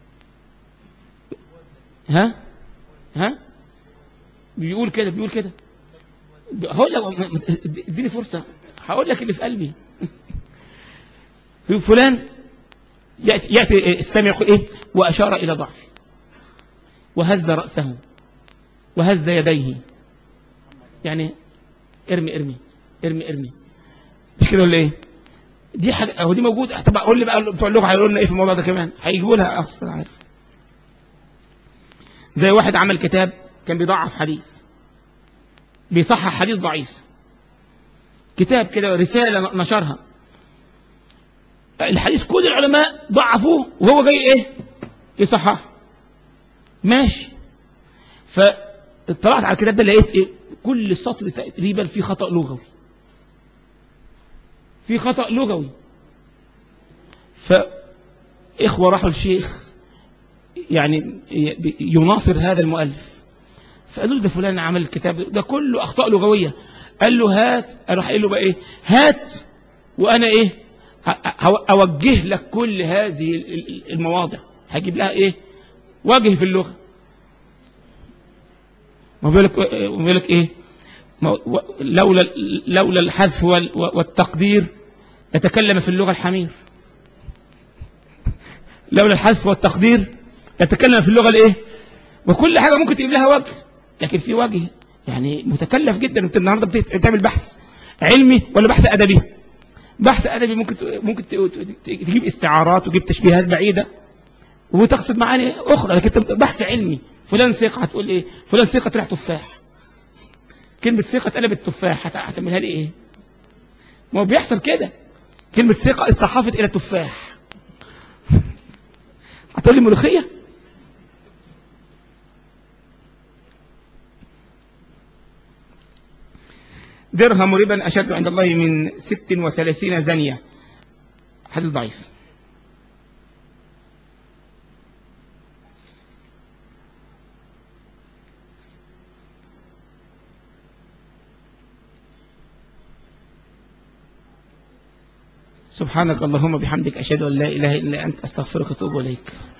ها ها بيقول كده بيقول كده هقول لك اديني فرصة هقول لك اللي في قلبي فلان يأتي, يأتي السامع يقول ايه وأشار إلى ضعفه وهز رأسه وهز يديه يعني ارمي ارمي ارمي ارمي مش كده ولا ايه دي حاجة هو دي موجود طب اقول لي بقى بتوع اللغة هيقولوا لنا ايه في الموضوع ده كمان هيجيبوا لها اصلا عارف زي واحد عمل كتاب كان بيضعف حديث بيصحح حديث ضعيف كتاب كده رسالة نشرها الحديث كل العلماء ضعفوه وهو جاي ايه يصحح ماشي فاطلعت على الكتاب ده لقيت ايه كل سطر تقريبا فيه خطأ لغوي في خطأ لغوي فإخوة راحوا الشيخ يعني يناصر هذا المؤلف فقالوا له ده فلان عمل الكتاب ده كله أخطاء لغوية قال له هات أروح قال له بقى إيه هات وأنا إيه أوجه لك كل هذه المواضع هجيب لها إيه وجه في اللغة ما بيقول لك بيقول لك إيه لولا لولا الحذف والتقدير يتكلم في اللغة الحمير لولا الحذف والتقدير يتكلم في اللغة الايه وكل حاجة ممكن تجيب لها وجه لكن في وجه يعني متكلف جدا انت النهارده بتعمل بحث علمي ولا بحث ادبي بحث ادبي ممكن ممكن تجيب استعارات وتجيب تشبيهات بعيده وتقصد معاني اخرى لكن بحث علمي فلان ثقه هتقول ايه فلان ثقه طلع تفاح كلمه ثقه اتقلبت تفاح هتعملها لي ايه ما هو بيحصل كده كلمه ثقه اتصحفت الى تفاح هتقول لي ملوخيه درهم ربا أشد عند الله من ست وثلاثين زنية حديث ضعيف سبحانك اللهم بحمدك أشهد أن لا إله إلا أنت أستغفرك وأتوب إليك